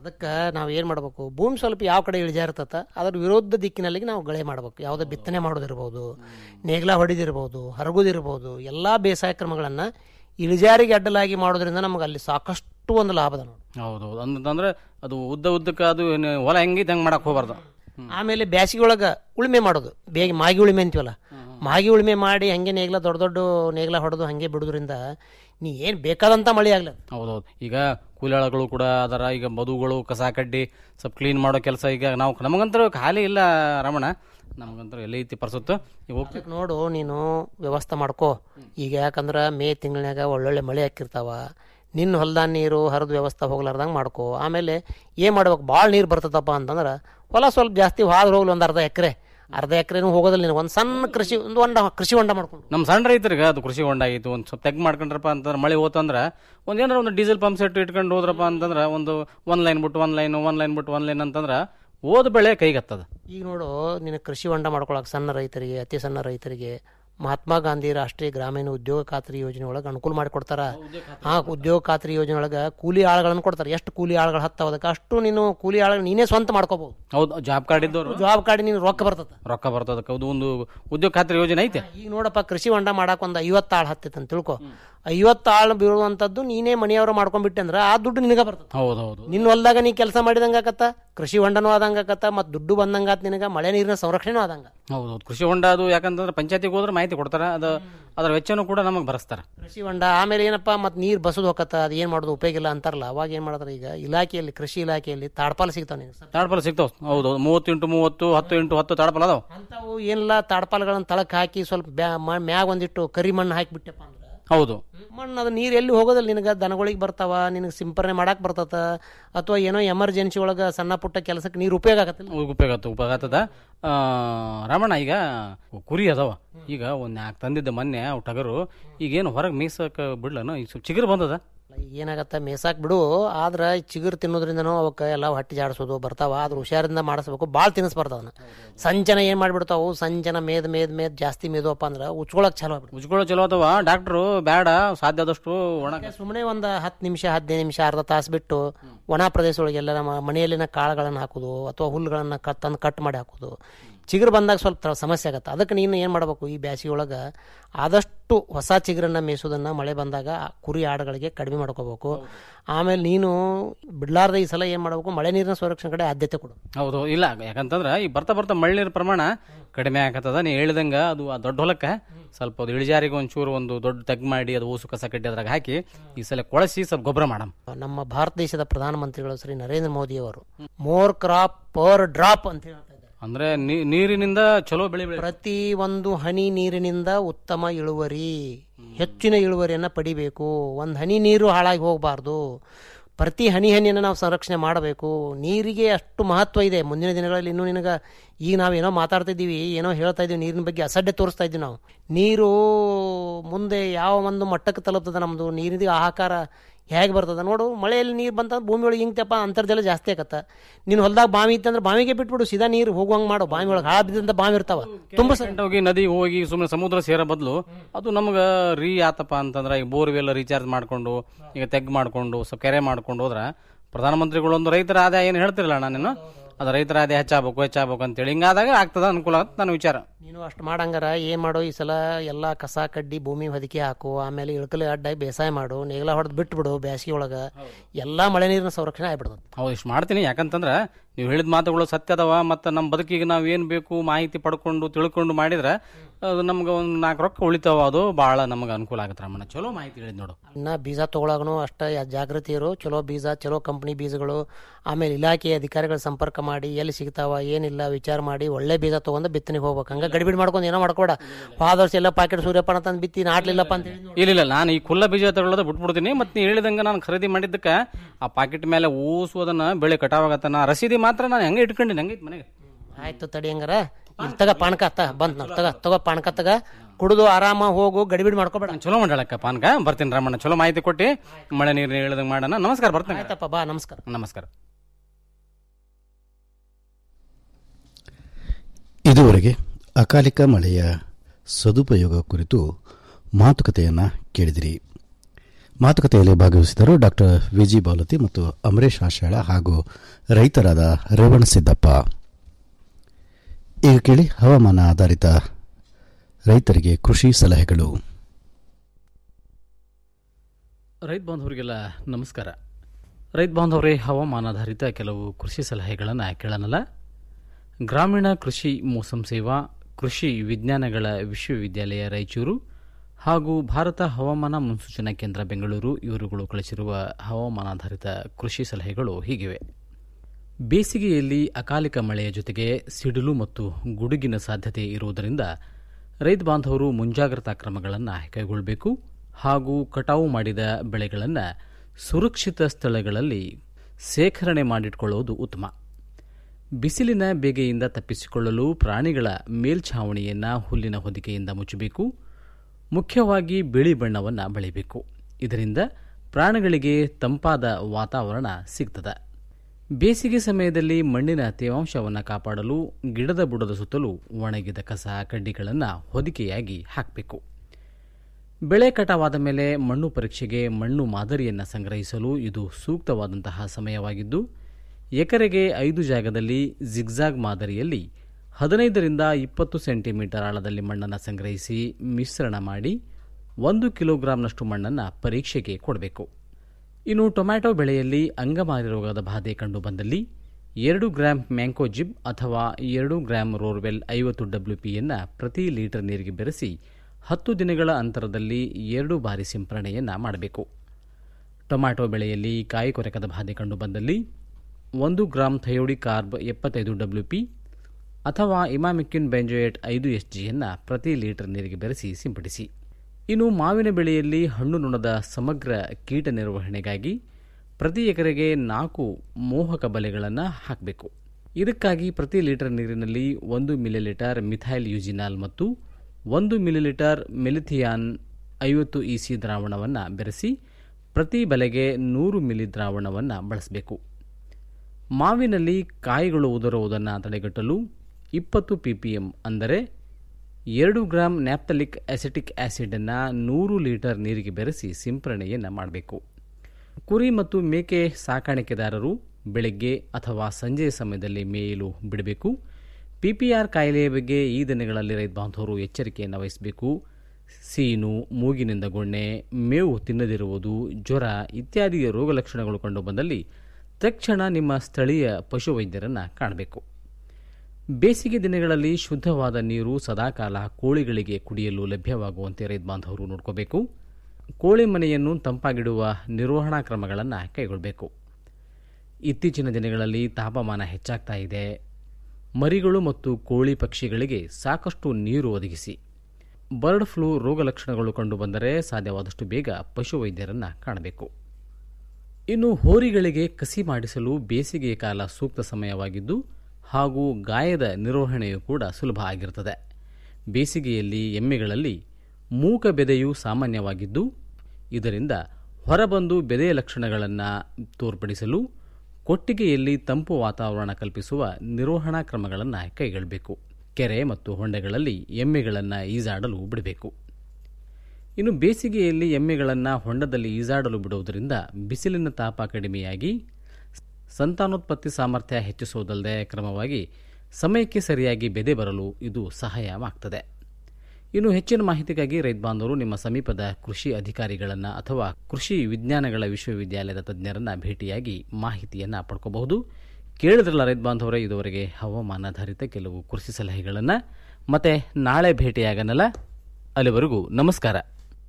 ಅದಕ್ಕೆ ನಾವು ಏನು ಮಾಡಬೇಕು ಭೂಮಿ ಸ್ವಲ್ಪ ಯಾವ ಕಡೆ ಇಳಿಜಾರ್ತತ ಅದ್ರ ವಿರುದ್ಧ ದಿಕ್ಕಿನಲ್ಲಿ ನಾವು ಗಳೆ ಮಾಡಬೇಕು ಯಾವುದೋ ಬಿತ್ತನೆ ಮಾಡೋದಿರ್ಬೋದು ನೇಗ್ಲ ಹೊಡಿದಿರ್ಬೋದು ಹರಗುದಿರ್ಬೋದು ಎಲ್ಲ ಬೇಸಾಯ ಕ್ರಮಗಳನ್ನು ಇಳಿಜಾರಿಗೆ ಅಡ್ಡಲಾಗಿ ಮಾಡೋದ್ರಿಂದ ನಮಗೆ ಅಲ್ಲಿ ಸಾಕಷ್ಟು ಒಂದು ಲಾಭ ಅದ ನೋಡಿ ಹೌದು ಅಂತಂದ್ರೆ ಅದು ಉದ್ದ ಉದ್ದಕ್ಕೆ ಅದು ಏನು ಹೊಲ ಹೆಂಗಿತ್ತು ಹಂಗೆ ಮಾಡಕ್ ಹೋಗ್ಬಾರ್ದು ಆಮೇಲೆ ಬ್ಯಾಸಿಗೆ ಒಳಗೆ ಉಳುಮೆ ಮಾಡೋದು ಬೇಗ ಮಾಗಿ ಉಳುಮೆ ಅಂತೀವಲ್ಲ ಮಾಗಿ ಉಳುಮೆ ಮಾಡಿ ಹಂಗೆ ನೇಗ್ಲ ದೊಡ್ಡ ದೊಡ್ಡ ನೇಗ್ಲ ಹೊಡೆದು ಹಂಗೆ ಬಿಡೋದ್ರಿಂದ ನೀ ಏನು ಬೇಕಾದಂಥ ಮಳೆ ಆಗಲ್ಲ ಹೌದೌದು ಈಗ ಕೂಲಿಯಾಳಗಳು ಕೂಡ ಅದರ ಈಗ ಮದುಗಳು ಕಸ ಕಡ್ಡಿ ಸ್ವಲ್ಪ ಕ್ಲೀನ್ ಮಾಡೋ ಕೆಲಸ ಈಗ ನಾವು ನಮಗಂತೂ ಖಾಲಿ ಇಲ್ಲ ರಮಣ ನಮಗಂತೂ ಎಲ್ಲಿ ಐತಿ ಪರ್ಸತ್ತು ಈಗ ಹೋಗ್ತೀವಿ ಅದಕ್ಕೆ ನೋಡು ನೀನು ವ್ಯವಸ್ಥೆ ಮಾಡ್ಕೋ ಈಗ ಯಾಕಂದ್ರೆ ಮೇ ತಿಂಗಳನ್ಯಾಗ ಒಳ್ಳೊಳ್ಳೆ ಮಳೆ ಹಾಕಿರ್ತಾವ ನಿನ್ನ ಹೊಲ್ದಾನ ನೀರು ಹರಿದು ವ್ಯವಸ್ಥೆ ಹೋಗ್ಲಾರ್ದಂಗೆ ಮಾಡ್ಕೋ ಆಮೇಲೆ ಏನು ಮಾಡ್ಬೇಕು ಭಾಳ ನೀರು ಬರ್ತದಪ್ಪ ಅಂತಂದ್ರೆ ಹೊಲ ಸ್ವಲ್ಪ ಜಾಸ್ತಿ ಹಾದು ಹೋಗ್ಲಿ ಒಂದು ಅರ್ಧ ಎಕರೆ ಅರ್ಧ ಎಕರೆನೂ ಹೋಗೋದಿಲ್ಲ ನೀನು ಒಂದು ಸಣ್ಣ ಕೃಷಿ ಒಂದು ಹೊಂಡ ಕೃಷಿ ಹೊಂಡ ಮಾಡ್ಕೊಂಡು ನಮ್ಮ ಸಣ್ಣ ರೈತರಿಗೆ ಅದು ಕೃಷಿ ಹೊಂಡ ಆಗಿತ್ತು ಒಂದು ಸ್ವಲ್ಪ ತೆಗ್ ಮಾಡ್ಕೊಂಡ್ರಪ್ಪ ಅಂತಂದ್ರೆ ಮಳೆ ಹೋತಂದ್ರೆ ಒಂದು ಏನಾರ ಒಂದು ಡೀಸೆಲ್ ಪಂಪ್ ಸೆಟ್ ಇಟ್ಕೊಂಡು ಹೋದ್ರಪ್ಪ ಅಂತಂದ್ರೆ ಒಂದು ಒನ್ ಲೈನ್ ಬಿಟ್ಟು ಒನ್ ಲೈನ್ ಒನ್ ಲೈನ್ ಬಿಟ್ಟು ಒನ್ ಲೈನ್ ಅಂತಂದ್ರೆ ಓದ್ ಬೆಳೆ ಕೈಗತ್ತದ ಈಗ ನೋಡು ನಿನ್ನ ಕೃಷಿ ಹೊಂಡ ಮಾಡ್ಕೊಳಕ್ಕೆ ಸಣ್ಣ ರೈತರಿಗೆ ಅತಿ ಸಣ್ಣ ರೈತರಿಗೆ ಮಹಾತ್ಮ ಗಾಂಧಿ ರಾಷ್ಟ್ರೀಯ ಗ್ರಾಮೀಣ ಉದ್ಯೋಗ ಖಾತ್ರಿ ಯೋಜನೆ ಒಳಗೆ ಅನುಕೂಲ ಮಾಡಿ ಕೊಡ್ತಾರ ಹಾ ಉದ್ಯೋಗ ಖಾತ್ರಿ ಯೋಜನೆ ಒಳಗೆ ಕೂಲಿ ಆಳುಗಳನ್ನು ಕೊಡ್ತಾರೆ ಎಷ್ಟು ಕೂಲಿ ಆಳುಗಳು ಹತ್ತಾವ ಅದಕ್ಕೆ ಅಷ್ಟು ನೀನು ಕೂಲಿ ಆಳು ನೀನೇ ಸ್ವಂತ ಮಾಡ್ಕೋಬಹುದು ಹೌದು ಜಾಬ್ ಕಾರ್ಡ್ ಇದ್ದವರು ಜಾಬ್ ಕಾರ್ಡ್ ನೀನು ರೊಕ್ಕ ಬರ್ತದ ರೊಕ್ಕ ಬರ್ತದ ಅದು ಒಂದು ಉದ್ಯೋಗ ಖಾತ್ರಿ ಯೋಜನೆ ಐತೆ ಈಗ ನೋಡಪ್ಪ ಕೃಷಿ ಹೊಂಡ ಮಾಡಕ್ ಒಂದು ಐವತ್ತು ಆಳು ಹತ್ತೈತೆ ಅಂತ ತಿಳ್ಕೊ ಐವತ್ತು ಆಳು ಬೀಳುವಂಥದ್ದು ನೀನೇ ಮನೆಯವರು ಮಾಡ್ಕೊಂಡ್ಬಿಟ್ಟೆ ಅಂದ್ರೆ ಆ ದುಡ್ಡು ನಿನಗೆ ಬರ್ತದೆ ಹೌದು ಹೌದು ನಿನ್ನ ಹೊಲ್ದಾಗ ನೀ ಕೆಲಸ ಮಾಡಿದಂಗೆ ಆಕತ್ತ ಕೃಷಿ ಹೊಂಡನೂ ಆದಂಗೆ ಆಕತ್ತ ಮತ್ತು ದುಡ್ಡು ಬಂದಂಗೆ ಆತ್ ನಿನಗೆ ಮಳೆ ನೀರಿನ ಸಂರಕ್ಷಣೆನೂ ಆದಂಗೆ ಹೌದು ಹೌದು ಕೃಷಿ ಹೊಂಡ ಅದು ಯಾಕಂತಂದ್ರೆ ಪಂಚಾಯತಿಗೆ ಹೋದ್ರೆ ಮಾಹಿತಿ ಕೊಡ್ತಾರ ಅದು ಅದರ ವೆಚ್ಚನೂ ಕೂಡ ನಮಗೆ ಭರಿಸ್ತಾರ ಕೃಷಿ ಹೊಂಡ ಆಮೇಲೆ ಏನಪ್ಪ ಮತ್ತು ನೀರು ಬಸದು ಹೋಗತ್ತ ಅದು ಏನು ಮಾಡೋದು ಉಪಯೋಗ ಇಲ್ಲ ಅಂತಾರಲ್ಲ ಅವಾಗ ಏನು ಮಾಡ್ತಾರೆ ಈಗ ಇಲಾಖೆಯಲ್ಲಿ ಕೃಷಿ ಇಲಾಖೆಯಲ್ಲಿ ತಾಡ್ಪಾಲ ಸಿಗ್ತಾವ ನಿನಗೆ ತಾಡ್ಪಾಲ ಸಿಗ್ತಾವ ಹೌದು ಮೂವತ್ತು ಇಂಟು ಮೂವತ್ತು ಹತ್ತು ಇಂಟು ಹತ್ತು ತಾಡ್ಪಾಲ ಅದಾವ ಅಂಥವು ಏನಿಲ್ಲ ತಾಡ್ಪಾಲಗಳನ್ನು ತಳಕ್ಕೆ ಹಾಕಿ ಸ್ವಲ್ಪ ಬ್ಯಾ ಮ- ಮ್ಯಾಗ ಒಂದಿಟ್ಟು ಕರಿ ಮಣ್ಣು ಹಾಕಿಬಿಟ್ಟಪ್ಪ ಅಂದ್ರೆ ಹೌದು ಮಣ್ಣು ಅದು ನೀರು ಎಲ್ಲಿ ಹೋಗೋದಿಲ್ಲ ನಿನಗೆ ದನಗಳಿಗೆ ಬರ್ತಾವ ನಿನಗೆ ಸಿಂಪರಣೆ ಮಾಡಕ್ಕೆ ಬರ್ತದ ಅಥವಾ ಏನೋ ಎಮರ್ಜೆನ್ಸಿ ಒಳಗೆ ಸಣ್ಣ ಪುಟ್ಟ ಕೆಲಸಕ್ಕೆ ನೀರು ಉಪಯೋಗ ಆಗತ್ತಿಲ್ಲ ಉಪಯೋಗ ಆತು ಉಪಯೋಗ ಆಗ್ತದ ಆ, ರಾಮಣ್ಣ ಈಗ ಕುರಿ ಅದಾವ ಈಗ ಒಂದ್ ನಾಲ್ಕು ತಂದಿದ್ದ ಮೊನ್ನೆ ಅವು ಟಗರು ಈಗೇನು ಹೊರಗೆ ಮೀಸಕ್ಕೆ ಬಿಡ್ಲನು ಈಗ ಸ್ವಲ್ಪ ಚಿಗುರು ಬಂದದ ಏನಾಗತ್ತ ಮೇಸಾಕ್ ಬಿಡು ಆದ್ರೆ ಈ ಚಿಗುರು ತಿನ್ನೋದ್ರಿಂದನೂ ಅವಕ್ಕೆ ಎಲ್ಲ ಹೊಟ್ಟೆ ಜಾಡಿಸೋದು ಬರ್ತಾವ ಆದ್ರೆ ಹುಷಾರಿಂದ ಮಾಡಿಸ್ಬೇಕು ಭಾಳ ತಿನ್ನಿಸ್ಬಾರ್ದು ಅದನ್ನ ಸಂಜನ ಏನು ಮಾಡ್ಬಿಡ್ತಾವು ಸಂಜನ ಮೇದ್ ಮೇದ್ ಮೇದ್ ಜಾಸ್ತಿ ಮೇದುವಪ್ಪ ಅಂದ್ರೆ ಉಚ್ಕೊಳಕ್ ಚಲೋ ಆಗ್ಬಿಡ್ತು ಉಜ್ಕೊಳ್ಳೋ ಚಲೋ ಅದಾವ ಡಾಕ್ಟ್ರು ಬೇಡ ಸಾಧ್ಯ ಆದಷ್ಟು ಒಣ ಸುಮ್ಮನೆ ಒಂದು ಹತ್ತು ನಿಮಿಷ ಹದಿನೈದು ನಿಮಿಷ ಅರ್ಧ ತಾಸು ಬಿಟ್ಟು ಒಣ ಪ್ರದೇಶ ಒಳಗೆಲ್ಲ ನಮ್ಮ ಮನೆಯಲ್ಲಿನ ಕಾಳುಗಳನ್ನು ಹಾಕೋದು ಅಥವಾ ಹುಲ್ಲುಗಳನ್ನು ಕಟ್ ತಂದು ಕಟ್ ಮಾಡಿ ಹಾಕೋದು ಚಿಗುರು ಬಂದಾಗ ಸ್ವಲ್ಪ ತ- ಸಮಸ್ಯೆ ಆಗುತ್ತೆ ಅದಕ್ಕೆ ನೀನು ಏನು ಮಾಡಬೇಕು ಈ ಬ್ಯಾಸಿಗೆ ಒಳಗೆ ಆದಷ್ಟು ಹೊಸ ಚಿಗುರನ್ನು ಮೇಯಿಸೋದನ್ನು ಮಳೆ ಬಂದಾಗ ಆ ಕುರಿ ಆಡುಗಳಿಗೆ ಕಡಿಮೆ ಮಾಡ್ಕೋಬೇಕು ಆಮೇಲೆ ನೀನು ಬಿಡ್ಲಾರ್ದ ಈ ಸಲ ಏನು ಮಾಡಬೇಕು ಮಳೆ ನೀರಿನ ಸಂರಕ್ಷಣೆ ಕಡೆ ಆದ್ಯತೆ ಕೊಡು ಹೌದು ಇಲ್ಲ ಯಾಕಂತಂದ್ರೆ ಈ ಬರ್ತಾ ಬರ್ತಾ ಮಳೆ ನೀರ್ ಪ್ರಮಾಣ ಕಡಿಮೆ ಆಗತ್ತದ ನೀ ಹೇಳಿದಂಗ ಅದು ಆ ದೊಡ್ಡ ಹೊಲಕ್ಕೆ ಸ್ವಲ್ಪ ಅದು ಇಳಿಜಾರಿಗೆ ಒಂಚೂರು ಒಂದು ದೊಡ್ಡ ತೆಗ್ ಮಾಡಿ ಅದು ಊಸು ಕಸ ಕಡ್ಡಿ ಅದ್ರಾಗ ಹಾಕಿ ಈ ಸಲ ಕೊಳಸಿ ಸ್ವಲ್ಪ ಗೊಬ್ಬರ ಮಾಡಮ್ ನಮ್ಮ ಭಾರತ ದೇಶದ ಪ್ರಧಾನಮಂತ್ರಿಗಳು ಶ್ರೀ ನರೇಂದ್ರ ಮೋದಿ ಅವರು ಮೋರ್ ಕ್ರಾಪ್ ಪರ್ ಡ್ರಾಪ್ ಅಂತ ಹೇಳ್ತಾ ಇದ್ದಾರೆ ಅಂದ್ರೆ ನೀ- ನೀರಿನಿಂದ ಚಲೋ ಬೆಳೆ ಬೆಳೆ ಪ್ರತಿ ಒಂದು ಹನಿ ನೀರಿನಿಂದ ಉತ್ತಮ ಇಳುವರಿ ಹೆಚ್ಚಿನ ಇಳುವರಿಯನ್ನು ಪಡಿಬೇಕು ಒಂದು ಹನಿ ನೀರು ಹಾಳಾಗಿ ಹೋಗಬಾರ್ದು ಪ್ರತಿ ಹನಿ ಹನಿಯನ್ನು ನಾವು ಸಂರಕ್ಷಣೆ ಮಾಡಬೇಕು ನೀರಿಗೆ ಅಷ್ಟು ಮಹತ್ವ ಇದೆ ಮುಂದಿನ ದಿನಗಳಲ್ಲಿ ಇನ್ನೂ ನಿನಗೆ ಈಗ ನಾವು ಏನೋ ಮಾತಾಡ್ತಿದ್ದೀವಿ ಏನೋ ಹೇಳ್ತಾ ಇದ್ದೀವಿ ನೀರಿನ ಬಗ್ಗೆ ಅಸಡ್ಡೆ ತೋರಿಸ್ತಾ ಇದ್ದೀವಿ ನಾವು ನೀರು ಮುಂದೆ ಯಾವ ಒಂದು ಮಟ್ಟಕ್ಕೆ ತಲುಪ್ತದೆ ನಮ್ಮದು ನೀರಿನ ಹಾಹಾಕಾರ ಹೇಗೆ ಬರ್ತದ ನೋಡು ಮಳೆಯಲ್ಲಿ ನೀರು ಬಂತಂದ್ರೆ ಭೂಮಿ ಒಳಗೆ ಹಿಂಗ್ತಪ್ಪ ಅಂತರ್ಜಲ ಜಾಸ್ತಿ ಆಗತ್ತ ನೀನು ಹೊಲ್ದಾಗ ಬಾವಿ ಇತ್ತಂದ್ರೆ ಬಾವಿಗೆ ಬಿಟ್ಬಿಡು ಸೀದಾ ನೀರು ಹೋಗುವಂಗೆ ಮಾಡು ಬಾವಿ ಒಳಗೆ ಹಾಳ ಬಿದ್ದಂತ ಬಾವಿ ಇರ್ತಾವ ತುಂಬ ಸರಿ ಹೋಗಿ ನದಿಗೆ ಹೋಗಿ ಸುಮ್ಮನೆ ಸಮುದ್ರ ಸೇರೋ ಬದಲು ಅದು ನಮ್ಗೆ ರೀ ಆತಪ್ಪ ಅಂತಂದ್ರೆ ಈಗ ಬೋರ್ವೆಲ್ ರೀಚಾರ್ಜ್ ಮಾಡ್ಕೊಂಡು ಈಗ ತೆಗ್ ಮಾಡ್ಕೊಂಡು ಸ್ವಲ್ಪ ಕೆರೆ ಮಾಡ್ಕೊಂಡು ಹೋದ್ರ ಪ್ರಧಾನಮಂತ್ರಿಗಳು ಒಂದು ರೈತರ ಆದಾಯ ಏನು ಹೇಳ್ತಿರಲ್ಲ ನಾನೇನು ಅದು ರೈತರ ಆದಾಯ ಹೆಚ್ಚಾಗಬೇಕು ಹೆಚ್ಚಾಗಬೇಕು ಅಂತೇಳಿ ಹಿಂಗಾದಾಗ ಆಗ್ತದ ಅನುಕೂಲ ಆಗತ್ತೆ ನನ್ನ ವಿಚಾರ ನೀನು ಅಷ್ಟು ಮಾಡಂಗಾರ ಏನು ಮಾಡು ಈ ಸಲ ಎಲ್ಲ ಕಸ ಕಡ್ಡಿ ಭೂಮಿ ಹೊದಿಕೆ ಹಾಕು ಆಮೇಲೆ ಇಳ್ಕಲಿ ಅಡ್ಡಾಗಿ ಬೇಸಾಯ ಮಾಡು ನೇಗಿಲ ಹೊಡೆದು ಬಿಟ್ಬಿಡು ಬೇಸಿಗೆ ಒಳಗೆ ಎಲ್ಲ ಮಳೆ ನೀರಿನ ಸಂರಕ್ಷಣೆ ಆಗ್ಬಿಡ್ತದೆ ಹೌದು ಇಷ್ಟು ಮಾಡ್ತೀನಿ ಯಾಕಂತಂದ್ರೆ ನೀವು ಹೇಳಿದ ಮಾತುಗಳು ಸತ್ಯ ಅದಾವ ಮತ್ತು ನಮ್ಮ ಬದುಕಿಗೆ ನಾವು ಏನು ಬೇಕು ಮಾಹಿತಿ ಪಡ್ಕೊಂಡು ತಿಳ್ಕೊಂಡು ಮಾಡಿದ್ರೆ ಅದು ನಮ್ಗೆ ಒಂದು ನಾಲ್ಕು ರೊಕ್ಕ ಉಳಿತಾವ ಅದು ಭಾಳ ನಮಗೆ ಅನುಕೂಲ ಆಗುತ್ತೆ ರಮಣ ಚಲೋ ಮಾಹಿತಿ ಹೇಳಿದ್ ನೋಡು ಇನ್ನು ಬೀಜ ತೊಗೊಳಗನು ಅಷ್ಟೇ ಯಾ- ಜಾಗೃತಿ ಇರು ಚಲೋ ಬೀಜ ಚಲೋ ಕಂಪ್ನಿ ಬೀಜಗಳು ಆಮೇಲೆ ಇಲಾಖೆ ಅಧಿಕಾರಿಗಳ ಸಂಪರ್ಕ ಮಾಡಿ ಎಲ್ಲಿ ಸಿಗ್ತಾವ ಏನಿಲ್ಲ ವಿಚಾರ ಮಾಡಿ ಒಳ್ಳೆ ಬೀಜ ತೊಗೊಂಡು ಬಿತ್ತನೆಗೆ ಹೋಗ್ಬೇಕು ಹಂಗೆ ಗಡಿಬಿಡಿ ಮಾಡ್ಕೊಂಡು ಏನೋ ಮಾಡ್ಕೋಬೇಡ ಹೋದ ವರ್ಷ ಎಲ್ಲ ಪಾಕೆಟ್ ಸೂರ್ಯಪಾನ ತಂದು ಬಿತ್ತಿ ನಾಟ್ಲಿಲ್ಲಪ್ಪ ಅಂತ ಹೇಳಿ ಇಲ್ಲ ಇಲ್ಲ ನಾನು ಈ ಕುಲ್ಲ ಬೀಜ ತಗೊಳ್ಳೋದು ಬಿಟ್ಬಿಡ್ತೀನಿ ಮತ್ತೆ ನೀವು ಹೇಳಿದಂಗೆ ನಾನು ಖರೀದಿ ಮಾಡಿದ್ದಕ್ಕೆ ಆ ಪಾಕೆಟ್ ಮೇಲೆ ಊಸು ಅದನ್ನ ಬೆಳೆ ಕಟಾವಾಗತ್ತ ನಾ ರಸೀದಿ ಮಾತ್ರ ನಾನು ಹೆಂಗೆ ಇಟ್ಕೊಂಡಿನಿ ಹಂಗೆ ಮನೆಗೆ ಆಯ್ತು ತಡಿ ಹಂಗಾರ ಇಲ್ಲಿ ತಗ ಪಾನಕ ತ ಬಂತ್ ನಾವು ತಗ ತಗೋ ಪಾನಕ ತಗ ಕುಡಿದು ಆರಾಮ ಹೋಗು ಗಡಿಬಿಡಿ ಮಾಡ್ಕೋಬೇಡ ನಾನು ಚಲೋ ಮಾಡಾಳಕ್ಕ ಪಾನ್ಕ ಬರ್ತೀನಿ ರಮಣ ಚಲೋ ಮಾಹಿತಿ ಕೊಟ್ಟು ಮಳೆ ನೀರು ಹೇಳಿದಂಗೆ ಮಾಡೋಣ ನಮಸ್ಕಾರ ಬರ್ತೀನಿ ಆಯ್ತಪ್ಪ ಬಾ ನಮಸ್ಕಾರ ನಮಸ್ಕಾರ ಇದುವರೆಗೆ ಅಕಾಲಿಕ ಮಳೆಯ ಸದುಪಯೋಗ ಕುರಿತು ಮಾತುಕತೆಯನ್ನು ಕೇಳಿದಿರಿ ಮಾತುಕತೆಯಲ್ಲಿ ಭಾಗವಹಿಸಿದರು ಡಾಕ್ಟರ್ ವಿಜಿ ಬಾಲತಿ ಮತ್ತು ಅಮರೇಶ್ ಆಶಾಳ ಹಾಗೂ ರೈತರಾದ ರೇವಣ ಸಿದ್ದಪ್ಪ ಈಗ ಕೇಳಿ ಹವಾಮಾನ ಆಧಾರಿತ ರೈತರಿಗೆ ಕೃಷಿ ಸಲಹೆಗಳು ರೈತ ಬಾಂಧವರಿಗೆಲ್ಲ ನಮಸ್ಕಾರ ರೈತ ಬಾಂಧವರೇ ಹವಾಮಾನಾಧಾರಿತ ಕೆಲವು ಕೃಷಿ ಸಲಹೆಗಳನ್ನು ಕೇಳೋಣಲ್ಲ ಗ್ರಾಮೀಣ ಕೃಷಿ ಮೋಸಂ ಸೇವಾ ಕೃಷಿ ವಿಜ್ಞಾನಗಳ ವಿಶ್ವವಿದ್ಯಾಲಯ ರಾಯಚೂರು ಹಾಗೂ ಭಾರತ ಹವಾಮಾನ ಮುನ್ಸೂಚನಾ ಕೇಂದ್ರ ಬೆಂಗಳೂರು ಇವರುಗಳು ಕಳಿಸಿರುವ ಹವಾಮಾನಾಧಾರಿತ ಕೃಷಿ ಸಲಹೆಗಳು ಹೀಗಿವೆ ಬೇಸಿಗೆಯಲ್ಲಿ ಅಕಾಲಿಕ ಮಳೆಯ ಜೊತೆಗೆ ಸಿಡಿಲು ಮತ್ತು ಗುಡುಗಿನ ಸಾಧ್ಯತೆ ಇರುವುದರಿಂದ ರೈತ ಬಾಂಧವರು ಮುಂಜಾಗ್ರತಾ ಕ್ರಮಗಳನ್ನು ಕೈಗೊಳ್ಳಬೇಕು ಹಾಗೂ ಕಟಾವು ಮಾಡಿದ ಬೆಳೆಗಳನ್ನು ಸುರಕ್ಷಿತ ಸ್ಥಳಗಳಲ್ಲಿ ಸೇಖರಣೆ ಮಾಡಿಟ್ಕೊಳ್ಳುವುದು ಉತ್ತಮ ಬಿಸಿಲಿನ ಬೇಗೆಯಿಂದ ತಪ್ಪಿಸಿಕೊಳ್ಳಲು ಪ್ರಾಣಿಗಳ ಮೇಲ್ಛಾವಣಿಯನ್ನು ಹುಲ್ಲಿನ ಹೊದಿಕೆಯಿಂದ ಮುಚ್ಚಬೇಕು ಮುಖ್ಯವಾಗಿ ಬಿಳಿ ಬಣ್ಣವನ್ನು ಬಳಿಬೇಕು ಇದರಿಂದ ಪ್ರಾಣಿಗಳಿಗೆ ತಂಪಾದ ವಾತಾವರಣ ಸಿಗ್ತದೆ ಬೇಸಿಗೆ ಸಮಯದಲ್ಲಿ ಮಣ್ಣಿನ ತೇವಾಂಶವನ್ನು ಕಾಪಾಡಲು ಗಿಡದ ಬುಡದ ಸುತ್ತಲೂ ಒಣಗಿದ ಕಸ ಕಡ್ಡಿಗಳನ್ನು ಹೊದಿಕೆಯಾಗಿ ಹಾಕಬೇಕು ಬೆಳೆ ಕಟಾವಾದ ಮೇಲೆ ಮಣ್ಣು ಪರೀಕ್ಷೆಗೆ ಮಣ್ಣು ಮಾದರಿಯನ್ನು ಸಂಗ್ರಹಿಸಲು ಇದು ಸೂಕ್ತವಾದಂತಹ ಸಮಯವಾಗಿದ್ದು ಎಕರೆಗೆ ಐದು ಜಾಗದಲ್ಲಿ ಜಿಗ್ಜಾಗ್ ಮಾದರಿಯಲ್ಲಿ ಹದಿನೈದರಿಂದ ಇಪ್ಪತ್ತು ಸೆಂಟಿಮೀಟರ್ ಆಳದಲ್ಲಿ ಮಣ್ಣನ್ನು ಸಂಗ್ರಹಿಸಿ ಮಿಶ್ರಣ ಮಾಡಿ ಒಂದು ಕಿಲೋಗ್ರಾಂನಷ್ಟು ಮಣ್ಣನ್ನು ಪರೀಕ್ಷೆಗೆ ಕೊಡಬೇಕು ಇನ್ನು ಟೊಮ್ಯಾಟೊ ಬೆಳೆಯಲ್ಲಿ ಅಂಗಮಾರಿ ರೋಗದ ಬಾಧೆ ಕಂಡು ಬಂದಲ್ಲಿ ಎರಡು ಗ್ರಾಂ ಮ್ಯಾಂಕೋಜಿಬ್ ಅಥವಾ ಎರಡು ಗ್ರಾಂ ರೋರ್ವೆಲ್ ಐವತ್ತು ಡಬ್ಲ್ಯೂ ಪಿಯನ್ನು ಪ್ರತಿ ಲೀಟರ್ ನೀರಿಗೆ ಬೆರೆಸಿ ಹತ್ತು ದಿನಗಳ ಅಂತರದಲ್ಲಿ ಎರಡು ಬಾರಿ ಸಿಂಪರಣೆಯನ್ನು ಮಾಡಬೇಕು ಟೊಮ್ಯಾಟೊ ಬೆಳೆಯಲ್ಲಿ ಕಾಯಿ ಕೊರಕದ ಬಾಧೆ ಕಂಡು ಬಂದಲ್ಲಿ ಒಂದು ಗ್ರಾಂ ಥಯೋಡಿ ಕಾರ್ಬ್ ಎಪ್ಪತ್ತೈದು ಡಬ್ಲ್ಯೂ ಪಿ ಅಥವಾ ಇಮಾಮಿಕ್ಯುನ್ ಬೆಂಜೋಯೇಟ್ ಐದು ಎಸ್ ಜಿಯನ್ನು ಪ್ರತಿ ಲೀಟರ್ ನೀರಿಗೆ ಬೆರೆಸಿ ಸಿಂಪಡಿಸಿ ಇನ್ನು ಮಾವಿನ ಬೆಳೆಯಲ್ಲಿ ಹಣ್ಣು ನುಣದ ಸಮಗ್ರ ಕೀಟ ನಿರ್ವಹಣೆಗಾಗಿ ಪ್ರತಿ ಎಕರೆಗೆ ನಾಲ್ಕು ಮೋಹಕ ಬಲೆಗಳನ್ನು ಹಾಕಬೇಕು ಇದಕ್ಕಾಗಿ ಪ್ರತಿ ಲೀಟರ್ ನೀರಿನಲ್ಲಿ ಒಂದು ಮಿಲಿಲೀಟರ್ ಮಿಥೈಲ್ ಯೂಜಿನಾಲ್ ಮತ್ತು ಒಂದು ಮಿಲಿಲೀಟರ್ ಮೆಲಿಥಿಯಾನ್ ಐವತ್ತು ಇಸಿ ದ್ರಾವಣವನ್ನು ಬೆರೆಸಿ ಪ್ರತಿ ಬಲೆಗೆ ನೂರು ಮಿಲಿ ದ್ರಾವಣವನ್ನು ಬಳಸಬೇಕು ಮಾವಿನಲ್ಲಿ ಕಾಯಿಗಳು ಉದುರುವುದನ್ನು ತಡೆಗಟ್ಟಲು ಇಪ್ಪತ್ತು ಪಿಪಿಎಂ ಅಂದರೆ ಎರಡು ಗ್ರಾಂ ನ್ಯಾಪ್ತಲಿಕ್ ಅಸಿಟಿಕ್ ಆಸಿಡನ್ನು ನೂರು ಲೀಟರ್ ನೀರಿಗೆ ಬೆರೆಸಿ ಸಿಂಪರಣೆಯನ್ನು ಮಾಡಬೇಕು ಕುರಿ ಮತ್ತು ಮೇಕೆ ಸಾಕಾಣಿಕೆದಾರರು ಬೆಳಗ್ಗೆ ಅಥವಾ ಸಂಜೆಯ ಸಮಯದಲ್ಲಿ ಮೇಯಲು ಬಿಡಬೇಕು ಪಿಪಿಆರ್ ಕಾಯಿಲೆಯ ಬಗ್ಗೆ ಈ ದಿನಗಳಲ್ಲಿ ರೈತ ಬಾಂಧವರು ಎಚ್ಚರಿಕೆಯನ್ನು ವಹಿಸಬೇಕು ಸೀನು ಮೂಗಿನಿಂದ ಗೊಣ್ಣೆ ಮೇವು ತಿನ್ನದಿರುವುದು ಜ್ವರ ಇತ್ಯಾದಿ ರೋಗ ಲಕ್ಷಣಗಳು ಕಂಡು ಬಂದಲ್ಲಿ ತಕ್ಷಣ ನಿಮ್ಮ ಸ್ಥಳೀಯ ಪಶುವೈದ್ಯರನ್ನು ಕಾಣಬೇಕು ಬೇಸಿಗೆ ದಿನಗಳಲ್ಲಿ ಶುದ್ಧವಾದ ನೀರು ಸದಾಕಾಲ ಕೋಳಿಗಳಿಗೆ ಕುಡಿಯಲು ಲಭ್ಯವಾಗುವಂತೆ ರೈತ ಬಾಂಧವರು ನೋಡ್ಕೋಬೇಕು ಕೋಳಿ ಮನೆಯನ್ನು ತಂಪಾಗಿಡುವ ನಿರ್ವಹಣಾ ಕ್ರಮಗಳನ್ನು ಕೈಗೊಳ್ಳಬೇಕು ಇತ್ತೀಚಿನ ದಿನಗಳಲ್ಲಿ ತಾಪಮಾನ ಹೆಚ್ಚಾಗ್ತಾ ಇದೆ ಮರಿಗಳು ಮತ್ತು ಕೋಳಿ ಪಕ್ಷಿಗಳಿಗೆ ಸಾಕಷ್ಟು ನೀರು ಒದಗಿಸಿ ಬರ್ಡ್ ಫ್ಲೂ ರೋಗ ಲಕ್ಷಣಗಳು ಕಂಡುಬಂದರೆ ಸಾಧ್ಯವಾದಷ್ಟು ಬೇಗ ಪಶುವೈದ್ಯರನ್ನು ಕಾಣಬೇಕು ಇನ್ನು ಹೋರಿಗಳಿಗೆ ಕಸಿ ಮಾಡಿಸಲು ಬೇಸಿಗೆಯ ಕಾಲ ಸೂಕ್ತ ಸಮಯವಾಗಿದ್ದು ಹಾಗೂ ಗಾಯದ ನಿರ್ವಹಣೆಯೂ ಕೂಡ ಸುಲಭ ಆಗಿರುತ್ತದೆ ಬೇಸಿಗೆಯಲ್ಲಿ ಎಮ್ಮೆಗಳಲ್ಲಿ ಮೂಕ ಬೆದೆಯು ಸಾಮಾನ್ಯವಾಗಿದ್ದು ಇದರಿಂದ ಹೊರಬಂದು ಬೆದೆಯ ಲಕ್ಷಣಗಳನ್ನು ತೋರ್ಪಡಿಸಲು ಕೊಟ್ಟಿಗೆಯಲ್ಲಿ ತಂಪು ವಾತಾವರಣ ಕಲ್ಪಿಸುವ ನಿರ್ವಹಣಾ ಕ್ರಮಗಳನ್ನು ಕೈಗೊಳ್ಳಬೇಕು ಕೆರೆ ಮತ್ತು ಹೊಂಡೆಗಳಲ್ಲಿ ಎಮ್ಮೆಗಳನ್ನು ಈಜಾಡಲು ಬಿಡಬೇಕು ಇನ್ನು ಬೇಸಿಗೆಯಲ್ಲಿ ಎಮ್ಮೆಗಳನ್ನು ಹೊಂಡದಲ್ಲಿ ಈಜಾಡಲು ಬಿಡುವುದರಿಂದ ಬಿಸಿಲಿನ ತಾಪ ಕಡಿಮೆಯಾಗಿ ಸಂತಾನೋತ್ಪತ್ತಿ ಸಾಮರ್ಥ್ಯ ಹೆಚ್ಚಿಸುವುದಲ್ಲದೆ ಕ್ರಮವಾಗಿ ಸಮಯಕ್ಕೆ ಸರಿಯಾಗಿ ಬೆದೆ ಬರಲು ಇದು ಸಹಾಯವಾಗ್ತದೆ ಇನ್ನು ಹೆಚ್ಚಿನ ಮಾಹಿತಿಗಾಗಿ ರೈತ ಬಾಂಧವರು ನಿಮ್ಮ ಸಮೀಪದ ಕೃಷಿ ಅಧಿಕಾರಿಗಳನ್ನು ಅಥವಾ ಕೃಷಿ ವಿಜ್ಞಾನಗಳ ವಿಶ್ವವಿದ್ಯಾಲಯದ ತಜ್ಞರನ್ನು ಭೇಟಿಯಾಗಿ ಮಾಹಿತಿಯನ್ನು ಪಡ್ಕೋಬಹುದು ಕೇಳಿದ್ರಲ್ಲ ರೈತ ಬಾಂಧವರೇ ಇದುವರೆಗೆ ಹವಾಮಾನಾಧಾರಿತ ಕೆಲವು ಕೃಷಿ ಸಲಹೆಗಳನ್ನು ಮತ್ತೆ ನಾಳೆ ಭೇಟಿಯಾಗನಲ್ಲ ಅಲ್ಲಿವರೆಗೂ ನಮಸ್ಕಾರ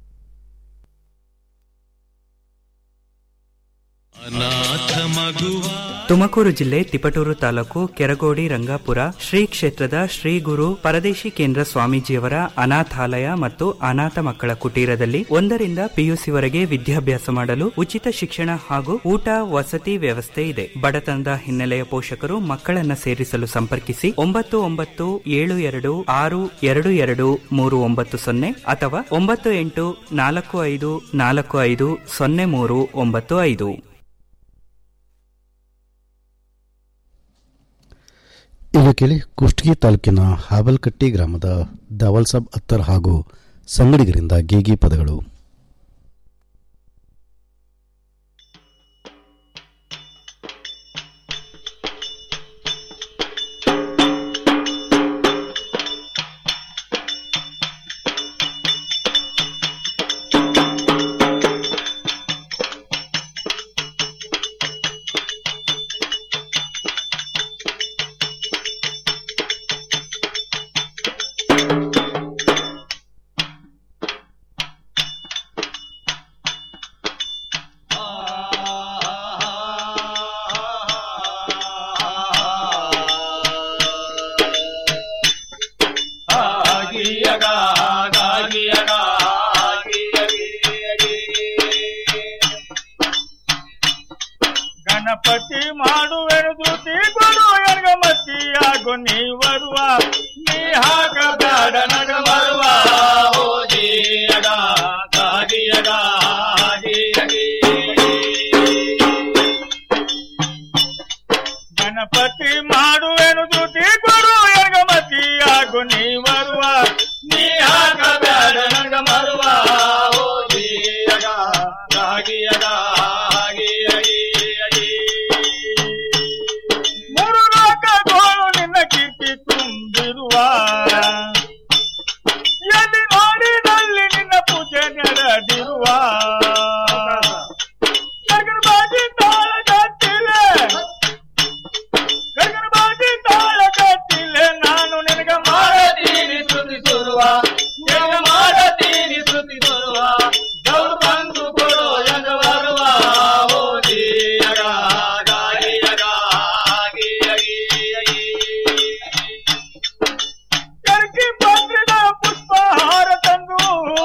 ತುಮಕೂರು ಜಿಲ್ಲೆ ತಿಪಟೂರು ತಾಲೂಕು ಕೆರಗೋಡಿ ರಂಗಾಪುರ ಶ್ರೀ ಕ್ಷೇತ್ರದ ಶ್ರೀ ಗುರು ಪರದೇಶಿ ಕೇಂದ್ರ ಸ್ವಾಮೀಜಿಯವರ ಅನಾಥಾಲಯ ಮತ್ತು ಅನಾಥ ಮಕ್ಕಳ ಕುಟೀರದಲ್ಲಿ ಒಂದರಿಂದ ಪಿಯುಸಿವರೆಗೆ ವಿದ್ಯಾಭ್ಯಾಸ ಮಾಡಲು ಉಚಿತ ಶಿಕ್ಷಣ ಹಾಗೂ ಊಟ ವಸತಿ ವ್ಯವಸ್ಥೆ ಇದೆ ಬಡತನದ ಹಿನ್ನೆಲೆಯ ಪೋಷಕರು ಮಕ್ಕಳನ್ನ ಸೇರಿಸಲು ಸಂಪರ್ಕಿಸಿ ಒಂಬತ್ತು ಒಂಬತ್ತು ಏಳು ಎರಡು ಆರು ಎರಡು ಎರಡು ಮೂರು ಒಂಬತ್ತು ಸೊನ್ನೆ ಅಥವಾ ಒಂಬತ್ತು ಎಂಟು ನಾಲ್ಕು ಐದು ನಾಲ್ಕು ಐದು ಸೊನ್ನೆ ಮೂರು ಒಂಬತ್ತು ಐದು ಈಗ ಕೇಳಿ ಕುಷ್ಟಗಿ ತಾಲೂಕಿನ ಹಾಬಲ್ಕಟ್ಟಿ ಗ್ರಾಮದ ದಾವಲ್ಸಾಬ್ ಅತ್ತರ್ ಹಾಗೂ ಸಂಗಡಿಗರಿಂದ ಗೀಗಿ ಪದಗಳು ಮಾಡುವೆನು ದುತಿ ಕೊಡು ಎನಗ ಮತ್ತಿಯಾಗು ನೀ ಬರುವ ನೀ ಹಾಕಬೇಡ ನಗ ಬರುವ ಓದಿಯಗ ಗಾದಿಯಗ ಗಣಪತಿ ಮಾಡುವೆನು ದುತಿ ಕೊಡು ಎನಗ ಮತ್ತಿಯಾಗು ನೀ ಬರುವ ನೀ ಹಾಕಬೇಡ ನಗ ಬರುವ ಓದಿಯಗ ಗಾಗಿಯಗ ಮೂರು ಲೋಕಗಳು ನಿನ್ನ ಕೀರ್ತಿ ತುಂಬಿರುವ ಎಲ್ಲಿ ನೋಡಿದಲ್ಲಿ ನಿನ್ನ ಪೂಜೆ ನಡೆದಿರುವ ಗರ್ಗರಬಾಜಿ ತಾಳ ಕಟ್ಟಿಲೆ ಗರ್ಗರಬಾಜಿ ತಾಳ ಕಟ್ಟಿಲೆ ನಾನು ನಿನಗೆ ಮಾಡತೀನಿ ಶ್ರುತಿ ಸುರುವ ನಿನಗೆ ಮಾಡತೀನಿ ಶ್ರುತಿ ಸುರುವ ಗೌರು ಬಂದು ಕೊಡು ಎಂದ ಬರುವ ಓದಿಯಗ ಗಾಳಿಯಗ ಕರ್ಕಿ ಪತ್ರದ ಪುಷ್ಪಹಾರ ತಂದು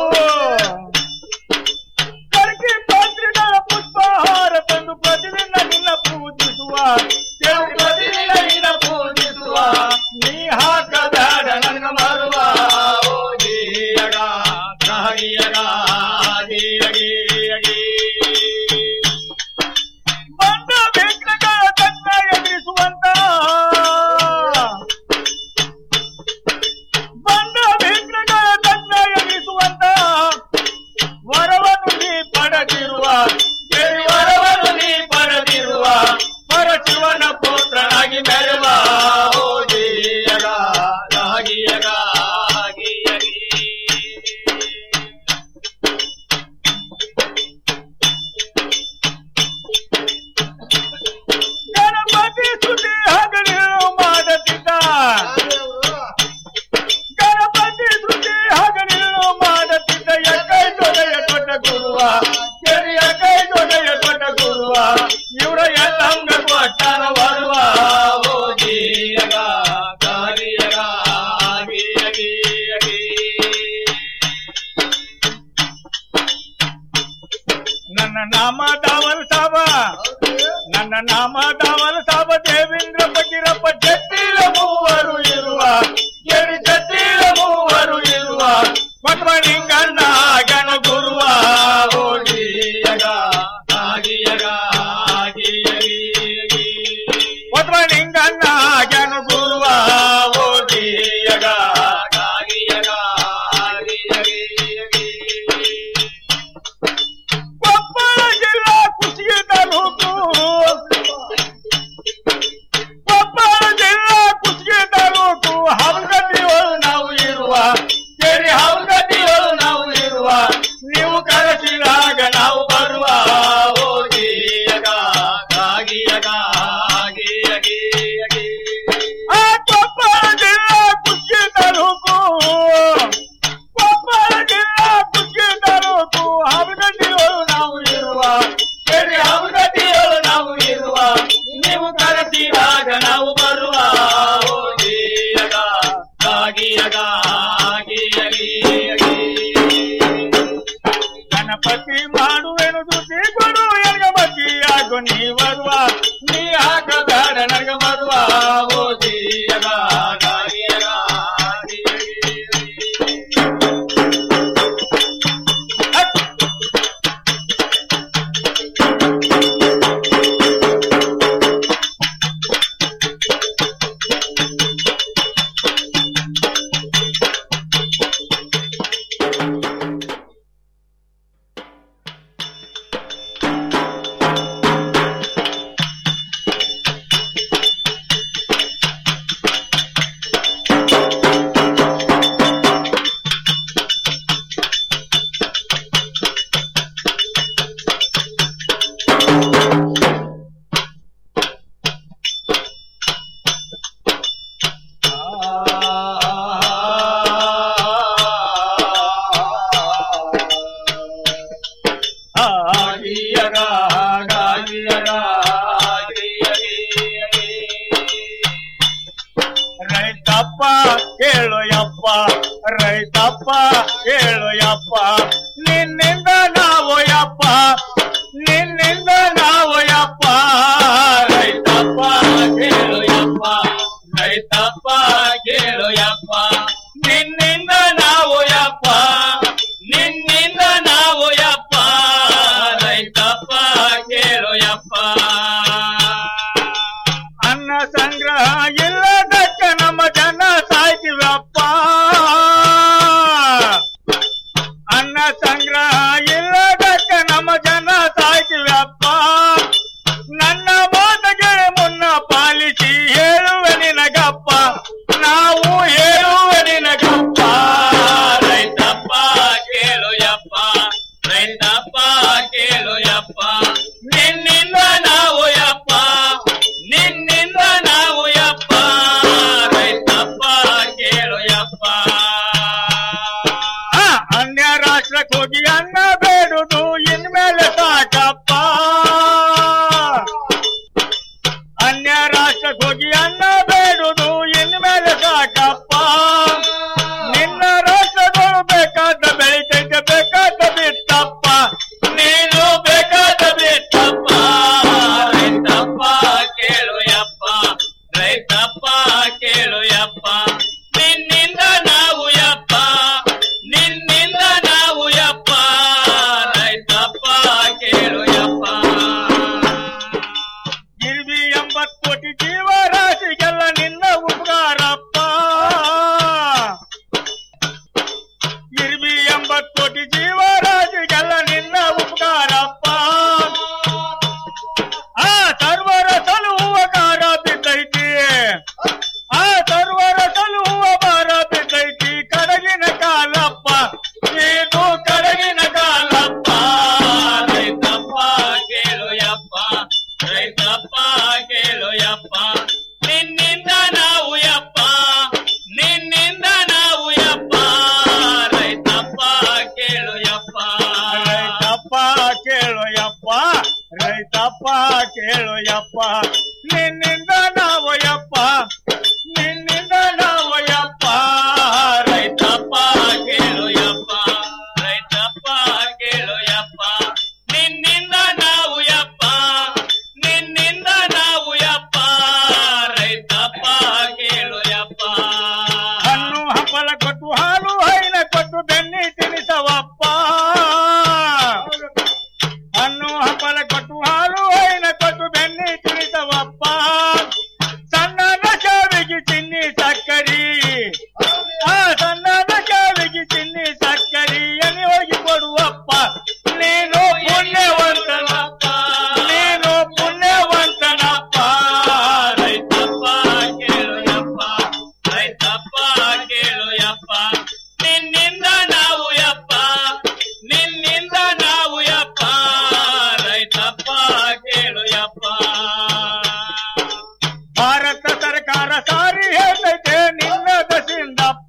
ಕರ್ಕಿ ಪತ್ರದ ಪುಷ್ಪಹಾರ ತಂದು ಪ್ರತಿದಿನ ನಿನ್ನ ಪೂಜಿಸುವ ದೇವ್ರ ಪ್ರತಿದಿನ ನಿನ್ನ ಪೂಜಿಸುವ ನೀ ಹಾಕಬೇಡ ನನ್ನ ಮರುವ ಓದಿಯಗ ಗಾಳಿಯಗ ಬಂದ ವಿಘ್ನಗಳ ತನ್ನ ಎದುರಿಸುವಂತ ಬಂದ ವಿಘ್ನಗಳ ತನ್ನ ಎದುರಿಸುವಂತ ವರವನ್ನು ನೀ ಪಡೆದಿರುವ ದೇವಿ ವರವನ್ನು ನೀ ಪಡೆದಿರುವ ಪರಶಿವನ ಪುತ್ರನಾಗಿ ಮೆರವ ಓದಿಯಗ ರಾಗಿಯಗ ಗಣಪತಿ ಸುದ್ದಿ ಹಗಲಿರು ಮಾಡತಿದ್ದ ಗಣಪತಿ ಶ್ರುತಿ ಹಗಲಿರು ಮಾಡತಿದ್ದ ಎಕೈ ದೊಡೆಯ ದೊಡ್ಡ ಗುರುವ ಕೆರಿಯ ಕೈ ದೊಡೆಯ ದೊಡ್ಡ ಗುರುವ ಇವರ ಎಲ್ಲಂಗ ಕೊಟ್ಟನ ಬರುವ ಓದಿಯಗ ಗಾಳಿಯಗ ನನ್ನ ನಾಮ ದಾವಲ್ ಸಾಬ ನನ್ನ ನಾಮ ದಾವಲ್ ಸಾಬ ದೇವೇಂದ್ರ ಫಕೀರಪ್ಪ ಜಟ್ಟಿಲ ಮೂವರು ಇರುವ ಕೆರಿ ಜಟ್ಟಿಲ ಮೂವರು ಇರುವ ಕೊಟ್ಮಣಿಂಗಣ್ಣ ಗಣ ಗುರುವ ಓಡಿಯಗ ಆಗಿಯಗ ಕೊಟ್ಮಣಿಂಗಣ್ಣ ಗಣ ಗುರುವ ಓಡಿಯಗ ಆಗಿಯಗ ಕೊಪ್ಪಳ ಜಿಲ್ಲಾ ಕುಸಿಗೆ ತಾಲೂಕು ಕೊಪ್ಪಳ ಜಿಲ್ಲಾ ಕುಸಿಗೆ ತಾಲೂಕು ಹವಗಟ್ಟಿಯೊಳು ನಾವು ಇರುವ ಕೇರಿ ಹವಗಟ್ಟಿಯೊಳು ನಾವು ಇರುವ ನೀವು ಕರೆಸಿದಾಗ ನಾವು ಬರುವ ಹೋಗಿಯಗ ಗಾಗಿಯಗ ಆ ಕೊಪ್ಪಳ ಜಿಲ್ಲಾ ಕುಸಿಗೆ ತಾಲೂಕು ಕೊಪ್ಪಳ ಜಿಲ್ಲಾ ಕುಸಿಗೆ ತಾಲೂಕು ಹವಗಟ್ಟಿಯೊಳು ನಾವು ಇರುವ ಕೇರಿ ಹವಗಟ್ಟಿಯೊಳು ನಾವು ಇರುವ ನೀವು ಕರೆಸಿದಾಗ ನಾವು ಬರುವ ಹೋಗಿಯಗ ಗಾಗಿಯಗ ಗಣಪತಿ ಮಾಡುವೆನು ದುಡ್ಡಿ ಕೊಡು ಎನಗ ಮತಿಯಾಗು ನೀ ಬರುವ ನೀ ಹಾಕಬೇಡ ನನಗ ಬರುವ ಓದಿಯಗ ಗಾಗಿಯಗ ರೈತಪ್ಪ ಕೇಳು ಯಪ್ಪ ರೈತಪ್ಪ ಕೇಳು ಯಪ್ಪ ನಿನ್ನಿಂದ ನಾವು ಯಪ್ಪ ನಿನ್ನಿಂದ ನಾವು ಯಪ್ಪ ರೈತಪ್ಪ ಯಪ್ಪ ಕೇಳು ಯಪ್ಪ ನಿನ್ನಿಂದ ನಾವು ಯಪ್ಪ ನಿನ್ನಿಂದ ನಾವು ಯಪ್ಪ ರೈತಪ್ಪ ಕೇಳು ಯಪ್ಪ ಅನ್ನ ಸಂಗ್ರಹ ಇಲ್ಲದಕ್ಕ ನಮ್ಮ ಜನ ಸಾಯ್ತಿವಪ್ಪ ಅನ್ನ ಸಂಗ್ರಹ ಇಲ್ಲದಕ್ಕ ನಮ್ಮ ಜನ ಸಾಯ್ತಿವಪ್ಪ ನನ್ನ ಮಾತಗೆ ಮುನ್ನ ಪಾಲಿಸಿ ಹೇಳುವೆ ನಿನಗಪ್ಪ ನಾವು ಹೇಳುವೆ ನಿನಗಪ್ಪ ರೈತಪ್ಪ ಕೇಳು ಯಪ್ಪ ರೈತಪ್ಪ ಕೇಳು ಯಪ್ಪ ನಿನ್ನಿಂದ ನಾವು ಯಪ್ಪ ನಿನ್ನಿಂದ ನಾವು ಯಪ್ಪ ರೈತಪ್ಪ ಕೇಳು ಯಪ್ಪ ಆ, ಅನ್ಯ ರಾಷ್ಟ್ರಕ್ಕೆ ಹೋಗಿ ಅನ್ನ ಬೇಡುದು ಇನ್ಮೇಲೆ ಸಾಕಪ್ಪ ಅನ್ಯ ರಾಷ್ಟ್ರಕ್ಕೆ ಹೋಗಿ ಅನ್ನ ಬೇಡುದು ಇನ್ಮೇಲೆ ಸಾಕಪ್ಪ ನಿನ್ನ ರಾಷ್ಟ್ರಗಳು ಬೇಕಾದ ಬೆಳಿತೈತೆ ಬೇಕಾದ ಬಿತ್ತಪ್ಪ ನೀನು ಬೇಕಾದ ಬಿತ್ತಪ್ಪ ರೈತಪ್ಪ ಕೇಳು ಯಪ್ಪ ರೈತಪ್ಪ ಕೇಳು ಯಪ್ಪ ನಿನ್ನಿಂದ ನಾವು ಯಪ್ಪ ನಿನ್ನಿಂದ ನಾವು ಯಪ್ಪ ರೈತಪ್ಪ ಕೇಳು ಯಪ್ಪ ಇರ್ವಿ ಎಂಬತ್ತು ಕೋಟಿ ಜೀವರಾಶಿಗೆಲ್ಲ ನಿನ್ನ ಉಪಕಾರಪ್ಪ ಇರ್ವಿ ಎಂಬತ್ತು ಕೋಟಿ ಜೀವರಾಶಿಗೆಲ್ಲ ನಿನ್ನ ಉಪಕಾರಪ್ಪ ಆ ಸರ್ವರ ಸಲುಹುವ ಕಾರ ಬಿದ್ದೈತಿ ಆ ಸರ್ವರ ಸಲುಹುವ ಭಾರ ಬಿದ್ದೈತಿ ಕಡಗಿನ ಕಾಲಪ್ಪ ಇದು ಕಡಗಿನ ಕಾಲಪ್ಪ ರೈತಪ್ಪ ಕೇಳು ಯಪ್ಪ ರೈತಪ್ಪ ಕೇಳು ಯಪ್ಪ ನಿನ್ನಿಂದ ನಾವು ಯಪ್ಪ ನಿನ್ನಿಂದ ನಾವು ಯಪ್ಪ ರೈತಪ್ಪ ಕೇಳು ಯಪ್ಪ ರೈತಪ್ಪ ಕೇಳು ಯಪ್ಪ ರೈತಪ್ಪ ಕೇಳು ಯಪ್ಪ ನಿನ್ನಿಂದ ನಾವು ಯಪ್ಪ ನಿನ್ನಿಂದ ನಾವು ಯಪ್ಪ ರೈತಪ್ಪ ಕೇಳು ಯಪ್ಪ ರೈತಪ್ಪ ಕೇಳು ಯಪ್ಪ ನಿನ್ನಿಂದ ನಾವು ಯಪ್ಪ ನಿನ್ನಿಂದ ನಾವು ಯಪ್ಪ ರೈತಪ್ಪ ಕೇಳು ಯಪ್ಪ ಹಣ್ಣು ಹಂಪಲ ಕೊಟ್ಟು ಹಾಲು ಹೈನ ಕೊಟ್ಟು ಬೆನ್ನಿ ತಿನಿಸವಪ್ಪ ಹಣ್ಣು ಹಂಪಲ ಕೊಟ್ಟು ಹಾಲು ಹೈನ ಕೊಟ್ಟು ಬೆನ್ನಿ ತಿನಿಸವಪ್ಪ ಸಣ್ಣ ಶಾವಿಗೆ ಚಿನ್ನಿ ಸಕ್ಕರಿ ಆ ಸಣ್ಣ ಶಾವಿಗೆ ಚಿನ್ನಿ ಸಕ್ಕರಿ ಎನಿ ಹೋಗಿ ಕೊಡುವಪ್ಪ ನೀನು ಪುಣ್ಯವಂತನಪ್ಪ ನೀನು ಪುಣ್ಯವಂತನಪ್ಪ ರೈತಪ್ಪ ಕೇಳು ಯಪ್ಪ ರೈತಪ್ಪ ಕೇಳು ಯಪ್ಪ ನಿನ್ನಿಂದ ನಾವು ಯಪ್ಪ ನಿನ್ನಿಂದ ನಾವು ಯಪ್ಪ ರೈತಪ್ಪ ಕೇಳು ಯಪ್ಪ ಭಾರತ ಸರ್ಕಾರ ಸಾರಿ ಹೇಳ್ತೈತೆ ನಿನ್ನ ದಸಿಂದಪ್ಪ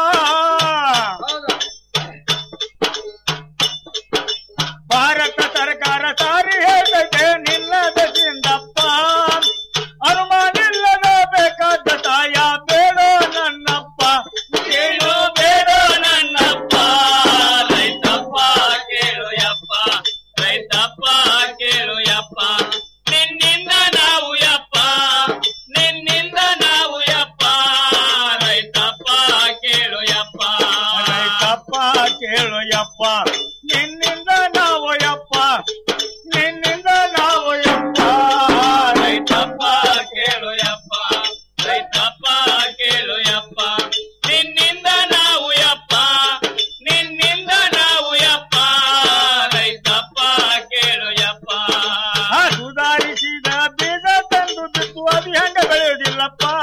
ಭಾರತ ಸರ್ಕಾರ ಸಾರಿ ಹೇಳ್ತೈತೆ ನಿನ್ನ ದಸಿಂದಪ್ಪ ಅನುಮಾನಿಲ್ಲದ ಬೇಕಾದ ತಾಯ ಬೇಡೋ ನನ್ನಪ್ಪ ಕೇಳೋ ಬೇಡೋ ನನ್ನಪ್ಪ ರೈತಪ್ಪ ಕೇಳು ಯಪ್ಪ ರೈತಪ್ಪ ಕೇಳು ಯಪ್ಪ ನಿನ್ನಿಂದ ನಾವು ಯಪ್ಪ ನಿನ್ನಿಂದ ನಾವು ಯಪ್ಪ ರೈತಪ್ಪ ಕೇಳು ಯಪ್ಪ ರೈತಪ್ಪ ಕೇಳು ಯಪ್ಪ ನಿನ್ನಿಂದ ನಾವು ಯಪ್ಪ ನಿನ್ನಿಂದ ನಾವು ಯಪ್ಪ ರೈತಪ್ಪ ಕೇಳು ಯಪ್ಪ ರೈತಪ್ಪ ಕೇಳು ಯಪ್ಪ ನಿನ್ನಿಂದ ನಾವು ಯಪ್ಪ ನಿನ್ನಿಂದ ನಾವು ಯಪ್ಪ ರೈತಪ್ಪ ಕೇಳು ಯಪ್ಪ ಸುಧಾರಿಸಿದ ಬೀಜ ತಂದು ಬಿತ್ತು ಅದು ಹೆಂಗ ಬೆಳೆಯುವುದಿಲ್ಲಪ್ಪ